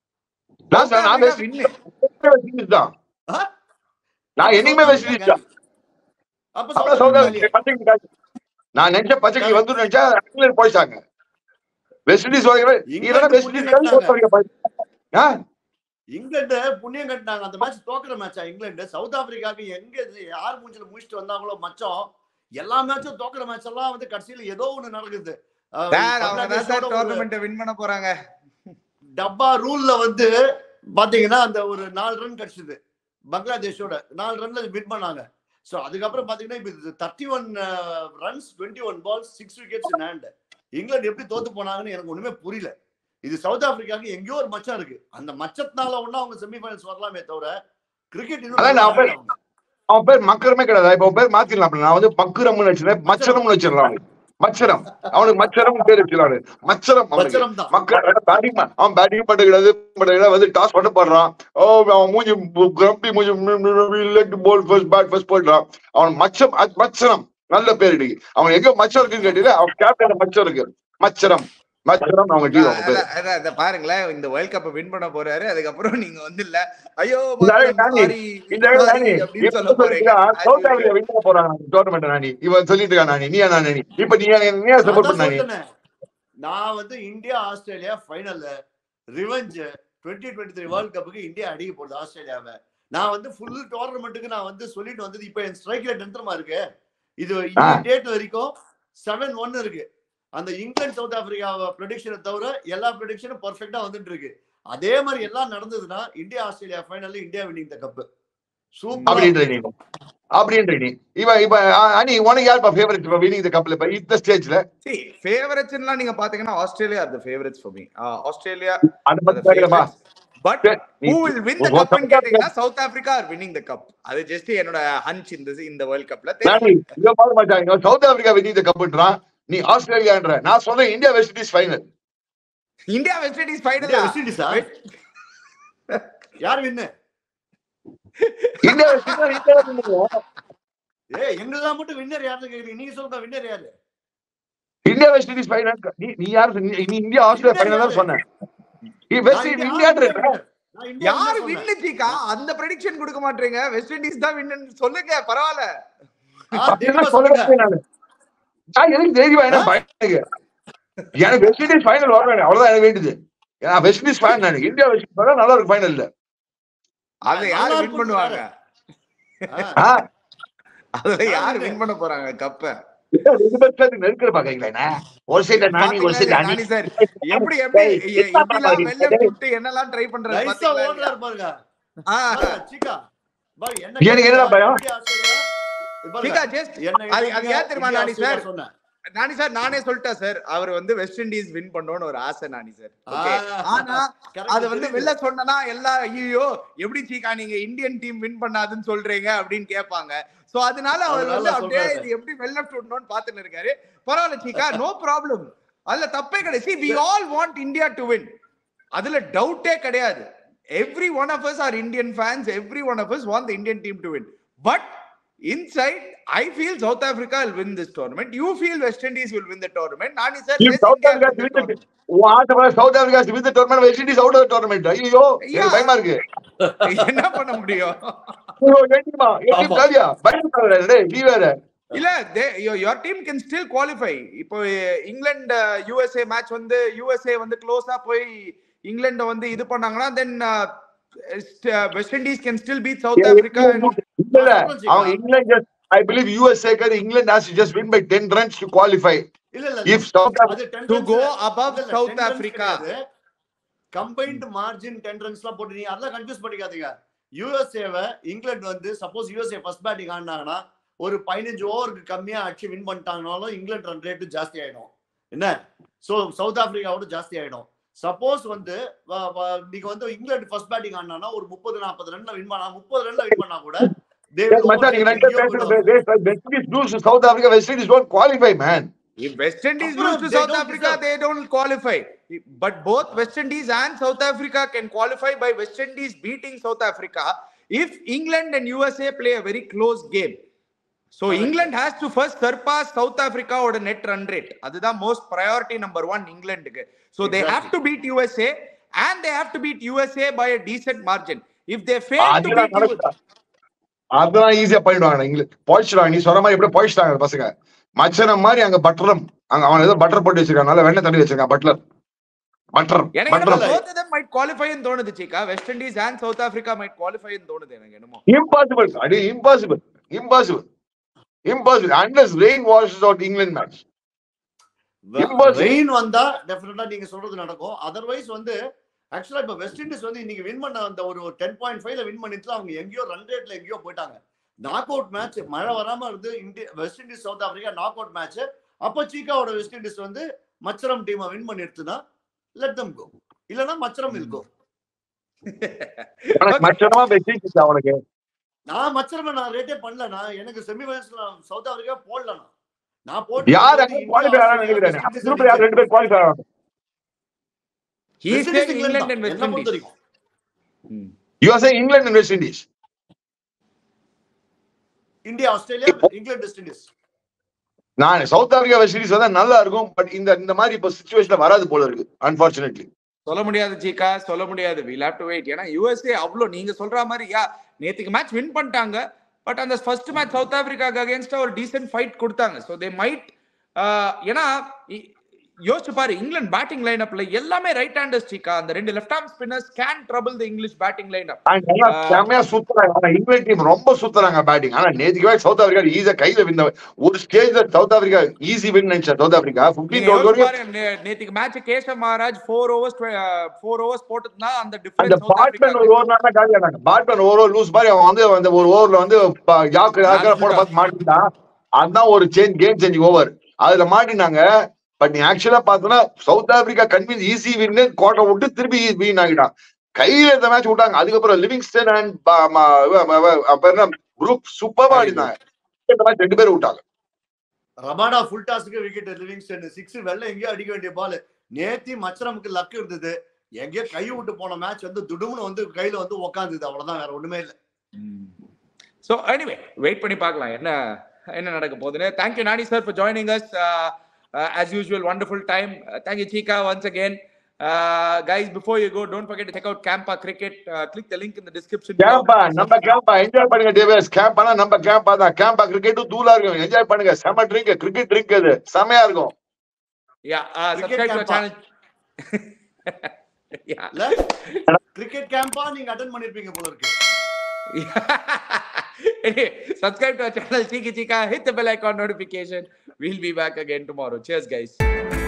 நான் சொன்னேன், நான் South West Africa Indies தான் தான் ஆ? நான் என்னைக்குமே வெஸ்ட் இண்டீஸ் தான் அப்ப அப்புறம் சவுத் சவுத் ஆப்பிரிக்கா ஆப்பிரிக்கா நான் நினைச்ச பச்சைக்கு வந்து நினைச்சா இங்கிலாந்து போயிட்டாங்க வெஸ்ட் இண்டீஸ் வரைக்கும் இல்லைன்னா வெஸ்ட் இண்டீஸ் தான் சவுத் ஆப்பிரிக்கா போயிட்டாங்க. ஆ? இங்கிலாந்து புண்ணியம் கட்டினாங்க அந்த மேட்ச் தோக்குற மேட்சா இங்கிலாந்து சவுத் ஆப்பிரிக்காக்கு எங்க இது யார் மூஞ்சில முடிச்சுட்டு வந்தாங்களோ மச்சம் எல்லா மேட்சும் தோக்குற மேட்ச் எல்லாம் வந்து கடைசியில ஏதோ ஒண்ணு நடக்குது அஹ் சார் அவங்க தான் சார் பங்களாதேஷோட ஒரு டோர்னமெண்ட் வின் பண்ண போறாங்க டப்பா ரூல்ல வந்து பாத்தீங்கன்னா அந்த ஒரு நாலு ரன் கிடைச்சது பங்களாதேஷோட நாலு ரன்ல வின் பண்ணாங்க சோ அதுக்கப்புறம் பாத்தீங்கன்னா இப்ப thirty one runs twenty one balls six wickets in hand England எப்படி தோத்து போனாங்கன்னு எனக்கு ஒண்ணுமே புரியல இது சவுத் ஆப்பிரிக்காவுக்கு எங்கேயோ ஒரு மச்சம் இருக்கு அந்த மச்சத்தினால ஒண்ணு அவங்க செமிஃபைனல்ஸ் வரலாமே தவிர கிரிக்கெட் இன்னும் அதான் நல்லா நான் போய்- ஆடல அவங்க. அவன் பேர் மக்கரமே கிடையாது இப்ப அவன் பேர் மாத்திடலாம் அப்படி நான் வந்து மக்குரம்னு வச்சிருந்தேன் மச்சரம்னு வச்சிடலாம் மச்சரம் அவனுக்கு மச்சரம் பேர் வச்சிடலாம் மச்சரம் அவனுக்கு மச்சரம் தான் மக்கள் பேட்டிங் அவன் பேட்டிங் பண்ண கிடையாது பண்ண கிடையாது வந்து டாஸ் பண்ண போடுறான் ஓ அவன் மூஞ்சி கிரம்பி மூஞ்சி leg ball first bat first போடுறான் அவன் மச்சம் அது மச்சரம் நல்ல பேர் இன்னைக்கு அவன் எங்க மச்சம் இருக்குன்னு கேட்டீங்க அவன் கேப்டன் மச்சம் இருக்கு மச்சரம் மச்சரம் அவங்க டீம் அவங்க பேர் அதான், அதான், அதான் பாருங்களேன் இந்த வேர்ல்ட் கப் வின் பண்ண போறாரு அதுக்கப்புறம் நீங்க வந்து இல்ல ஐயோ இந்த மச்சம், நானி, sorry, இந்த sorry நானி, அப்படின்னு இப்ப சொல்ல போறீங்க சொல்லிட்டு சவுத் ஆப்பிரிக்கா வின் பண்ண போறாங்க டோர்னமெண்ட் நானி இவன் சொல்லிட்டு இருக்கா நானி நீயா நானி இப்ப நீ நீயா சப்போர்ட் அதான் பண்ண நானி சொல்றேனே. நான் வந்து இந்தியா ஆஸ்திரேலியா ஃபைனல்ல revenge twenty twenty three world கப்புக்கு இந்தியா அடிக்க போகுது ஆஸ்திரேலியாவை நான் வந்து ஃபுல் டோர்னமெண்ட்டுக்கு நான் வந்து சொல்லிட்டு வந்தது இப்போ என் ஸ்ட்ரைக் ரேட் எந்தமா இருக்கு இது இந்த டேட் வரைக்கும் செவன் ஒன் இருக்கு அந்த இங்கிலாந்து சவுத் ஆப்பிரிக்கா ப்ரொடிக்ஷனை தவிர எல்லா ப்ரொடிக்ஷனும் பர்ஃபெக்டா வந்துட்டு இருக்கு அதே மாதிரி எல்லாம் நடந்ததுன்னா இந்தியா ஆஸ்திரேலியா ஃபைனல்ல India winning the cup super அப்படின்ற நீ அப்படின்ற நீ இவன் இப்ப அ- அனி உனக்கு யாருப்பா ஃபேவரட் இப்ப வினிங் இந்த கப்ல இப்ப இந்த ஸ்டேஜ்ல ஃபேவரட்ஸ்லாம் நீங்க பாத்தீங்கன்னா Australia are the favourites for me Australia அதை பத்தி கேட்கலப்பா பட் சரி, நீ- who will win the உன் cup னு South கேட்டீங்கன்னா South Africa are winning the cup அது ஜஸ்ட் என்னோட ஹன்ச் இந்த இந்த வேர்ல்ட் கப்ல நானி, இங்க பாரு மச்சான், இங்க சவுத் ஆப்பிரிக்கா வினிங் இந்த கப்ன்றான் நீ ஆஸ்திரேலியான்ற நான் சொல்றேன் India West Indies final India West Indies India final West இண்டீஸா யார் win India West Indies India win பண்ணுவோம். ஏய் எங்கெல்லாம் மட்டும் வின்னர் யாருன்னு கேக்குறீங்க நீங்க சொல்லுங்க வின்னர் யாரு இந்தியா வெஸ்ட் இண்டீஸ் ஃபைனல் நீ நீ யார் சொன்ன? நீ இந்தியா ஆஸ்திரேலியா ஃபைனல் தான் சொன்ன நீ வெஸ்ட் நான் இந்தியா winner. நான் இந்தியா யாரு winner சொன்னேன். வின்னு சீக்கா அந்த ப்ரெடிக்ஷன் கொடுக்க மாட்டீங்க வெஸ்ட் இண்டீஸ் தான் வின்னு சொல்லுங்க பரவாயில்ல ஆ, அப்படிலாம் தெளிவா சொல்லவே சொல்லுங்க. நானு. நான் எதுக்கு தெரியுமா என்ன பயன் எனக்கு எனக்கு வெஸ்ட் இண்டீஸ் ஃபைனல் வர வேணும் அவ்வளவுதான் எனக்கு வேண்டியது நான் வெஸ்ட் இண்டீஸ் ஃபேன் நான் இந்தியா வெஸ்ட் இண்டீஸ் ஃபைனல் நல்லா இருக்கு ஃபைனல்ல அது யாரு நல்லா வின் இருக்கும் பண்ணுவாங்க ஆ, அதுல யாரு யாரு? வின் பண்ண போறாங்க கப்ப ரெண்டு பேருக்கு நெருக்கிற பாக்கீங்களா என்ன? ஒரு சைடு நானி ஒரு சைடு நானி நானி சார் எப்படி எப்படி டேய், எ- எப்படிலாம் வெளில விட்டு என்னெல்லாம் ட்ரை பண்றாரு நைஸா பாத்தீங்களா ஓடுறாரு பாருங்க ஆ, பாருங்க, சிக்கா பாரு, என்ன எனக்கு என்னடா பயம்? இந்தியா, ஆஸ்திரேலியா, இது பாருங்க, சீக்கா just என்ன அது- அது ஏன் தெரியுமா இந்தியா, நானி ஆஸ்திரேலியா சார்? சொன்னேன். நானி சார் நானே சொல்லிட்டேன் சார் அவர் வந்து வெஸ்ட் இண்டீஸ் வின் பண்ணணும்னு ஒரு ஆசை நானி சார் Okay. ஆ, ஆனா correct, அது வந்து தெரியுது. வெளில சொன்னா எல்லாம் ஐயோ எப்படி சீக்கா நீங்க இந்தியன் டீம் வின் பண்ணாதுன்னு சொல்றீங்க அப்படின்னு கேட்பாங்க சோ அதனால அவர் அதனால வந்து அப்படியே சொல்றாரு. இது எப்படி வெளில விடணும்னு பாத்துன்னு இருக்காரு பரவாயில்ல சீக்கா நோ ப்ராப்ளம் அதுல தப்பே கிடையாது see we all want India to win அதுல டவுட்டே கிடையாது everyone of us are Indian fans everyone of us want the Indian team to win but inside i feel south africa will win this tournament you feel west indies will win the tournament nani sir If yes, South India Africa will win the win the- tournament. உன் ஆசை போல South Africa win the tournament, West Indies out of the tournament. ஐயையோ, எனக்கு Yeah. பயமா இருக்கு. என்ன பண்ண முடியும் ஐயோ, என் team ஆ? என் team ஆமா. காலியா? பயப்படாத, டேய், நீ வேற. இல்ல your team can still qualify இப்போ இங்கிலாந்து யுஎஸ்ஏ மேட்ச் வந்து யுஎஸ்ஏ வந்து க்ளோஸா போய் இங்கிலாந்து வந்து இது பண்ணாங்கன்னா then West Indies can still beat South Africa இல்ல, இல்ல, அவங்க England just- I believe USA க்கு England has to just win by 10 runs to qualify. இல்ல, இல்ல, If South Africa அது 10 to runs go இல்ல. above இல்ல, இல்ல, South 10 runs Africa. கிடையாது. combined margin 10 runs எல்லாம் போட்டு நீங்க அதெல்லாம் கன்ஃபியூஸ் பண்ணிக்காதீங்க யுஎஸ்ஏவை இங்கிலாந்து வந்து சப்போஸ் யுஎஸ்ஏ ஃபர்ஸ்ட் பேட்டிங் ஆடினாங்கன்னா ஒரு பதினஞ்சு ஓவருக்கு கம்மியா அடிச்சு வின் பண்ணிட்டாங்கனாலும் இங்கிலாந்து ரன் ரேட்டு ஜாஸ்தி ஆயிடும் என்ன சோ சவுத் ஆப்பிரிக்காவோட ஜாஸ்தி ஆயிடும் சப்போஸ் வந்து வ- வ- நீங்க வந்து இங்கிலாந்து ஃபர்ஸ்ட் பேட்டிங் ஆடினா ஒரு முப்பது நாற்பது ரன்ல வின் பண்ணா முப்பது ரன்ல வின் பண்ணா கூட they will டேய், மச்சான், நீங்க overtake ரெண்டு எங்கேயோ பேர் போயிடுவாங்க. பேசுறது, West Indies lose to South Africa, West Indies don't qualify, man. If West Indies Appuram, lose to they South don't Africa, deserve. they don't qualify. But both West Indies and South Africa can qualify by West Indies beating South Africa if England and USA play a very close game. So Correct. England has to first surpass South Africa ஓட net run rate. அதுதான் most priority number one இங்கிலாந்துக்கு. So they have to beat USA and they have to beat USA by a decent margin. If they fail to அதெல்லாம் beat நடக்குதா? அதெல்லாம் ஈஸியா பண்ணிடுவாங்க இங்கிலாந்து போயிடுச்சுடாங்க நீ சொன்ன மாதிரி எப்படி போயிடுச்சுட்டாங்க அந்த பசங்க மச்சனம் மாதிரி அங்க பட்டரம் அங்க அவன் ஏதோ பட்டர் போட்டு வச்சிருக்கான் நல்லா வெண்ணெய் தண்ணி வச்சிருக்கான் பட்லர் பட்டர் எனக்கு என்னமோ butter both of them might qualify ன்னு தோணுது Cheeka West Indies and South Africa might qualify ன்னு தோணுது எனக்கு என்னமோ இம்பாசிபிள் அடி impossible impossible impossible unless rain washes out England match Impossible. Rain வந்தா டெஃபினட்டா நீங்க சொல்றது நடக்கும் அதர்வைஸ் வந்து ஆக்சுவலா இப்ப வெஸ்ட் இண்டீஸ் வந்து இன்னைக்கு வின் பண்ண அந்த ஒரு டென் பாயிண்ட் ஃபைவ்ல வின் பண்ணிட்டு அவங்க எங்கேயோ ரன் ரேட்ல எங்கேயோ போயிட்டாங்க நாக் அவுட் மேட்ச் மழை வராம இருந்து India West Indies South Africa knock out match அப்ப சீக்காவோட வெஸ்ட் இண்டீஸ் வந்து மச்சரம் டீமை வின் பண்ணிடுச்சுன்னா லெட் தம் கோ இல்லனா மச்சரம் வில் கோ உனக்கு மச்சனமா வச்சிருச்சு அவனுக்கு நான் மச்சரம் நான் ரேட்டே பண்ணல நான் எனக்கு செமிஃபைனல்ஸ்ல சவுத் ஆப்பிரிக்கா போடல நான் நான் போட்டு யார் அங்க குவாலிஃபை ஆறான்னு நினைக்கிறேன் அந்த குரூப்ல யார் ரெண்டு பேர் குவாலிஃபை ஆறாங்க he said england and west என்ன பொறுத்த indies வரைக்கும் Hmm. You are saying England and West Indies India Australia England West Indies நான் சவுத் ஆப்பிரிக்கா வெஸ்ட் இண்டீஸ் வந்தா நல்லா இருக்கும் பட் இந்த இந்த மாதிரி இப்ப சுச்சுவேஷன்ல வராது போல இருக்கு அன்பார்ச்சுனேட்லி சொல்ல முடியாது சீக்கா சொல்ல முடியாது வில் ஹேவ் டு வெயிட் ஏன்னா யூஎஸ்ஏ அவ்வளோ நீங்க சொல்ற மாதிரி யா நேத்துக்கு மேட்ச் வின் பண்ணிட்டாங்க பட் அந்த ஃபர்ஸ்ட் மேட்ச் சவுத் ஆப்பிரிக்காக்கு அகேன்ஸ்டா ஒரு டீசென்ட் ஃபைட் கொடுத்தாங்க ஸோ தே மைட் ஏன்னா இ- யோசிச்சு பாரு இங்கிலாந்து பேட்டிங் லைனப்ல எல்லாமே ரைட் ஹேண்டர்ஸ் சீக்கா அந்த ரெண்டு left arm spinners can trouble the English batting lineup நல்லா செம்மையா சுத்துறாங்க ஆனா இங்கிலாந்து டீம் ரொம்ப சுத்துறாங்க பேட்டிங் ஆனா நேத்துக்கு சவுத் ஆப்பிரிக்கா ஈஸியா கையில வின் ஒரு ஸ்டேஜ்ல சவுத் ஆப்பிரிக்கா ஈஸி வின் நினைச்சா சவுத் ஆப்பிரிக்கா நீங்க பிப்டீன் யோசிச்சு வரைக்கும் பாருங்க நே- நேத்துக்கு match Keshav Maharaj four overs four overs போட்டுருந்தா அந்த அந்த டிஃபரன்ஸ் சவுத் பாட்மேன் ஒரு ஆப்பிரிக்கா ஓவர் நாள் காலி ஆனாங்க பாட்மேன் ஒரு ஓவர் லூஸ் மாதிரி அவன் வந்து அந்த ஒரு ஓவர்ல வந்து ப- யாக்கு யாக்கா போட பார்த்து மாட்டிட்டான் அதுதான் ஒரு சேஞ்ச் கேம் சேஞ்ச் ஓவர் அதுல மாட்டினாங்க பட் நீ ஆக்சுவலா பார்த்தோன்னா South Africa convince easy win கோட்டை விட்டு திருப்பி வீண் ஆகிட்டான் கையில இந்த மேட்ச் விட்டாங்க அதுக்கப்புறம் லிவிங்ஸ்டன் அண்ட் என்ன குரூப் சூப்பரா ஆடினாங்க இந்த மேட்ச் ரெண்டு பேரும் விட்டாங்க ரபாடா ஃபுல் டாஸ்க்கு விக்கெட் லிவிங்ஸ்டன் சிக்ஸ் வெளில எங்கேயோ அடிக்க வேண்டிய பால் நேத்தி மச்சரமுக்கு லக் இருந்தது எங்கேயோ கை விட்டு போன மேட்ச் வந்து துடுமுன்னு வந்து கையில வந்து உக்காந்துது அவ்வளவுதான் வேற ஒண்ணுமே இல்ல ஸோ எனிவே வெயிட் பண்ணி பார்க்கலாம் என்ன என்ன நடக்க போகுதுன்னு தேங்க்யூ நானி sir for joining as as usual wonderful time thank you Cheeka once again guys before you go don't forget to check out Campa cricket click the link in the description below. Campa நம்ம கேம்பா என்ஜாய் பண்ணுங்க டிவிஎஸ் கேம்பானா நம்ம கேம்பா தான் கேம்பா கிரிக்கெட்டும் தூளா இருக்கும் என்ஜாய் பண்ணுங்க செம ட்ரிங்க் கிரிக்கெட் ட்ரிங்க் அது செமையா இருக்கும் Yeah, uh, Cricket subscribe to our camp-ஆ? channel. yeah. இல்ல கிரிக்கெட் கேம்பா நீங்க அட்டன் பண்ணிருப்பீங்க போல இருக்கு anyway, subscribe to our channel, Chiki Chika. Hit the bell icon notification. We'll be back again tomorrow. Cheers, guys.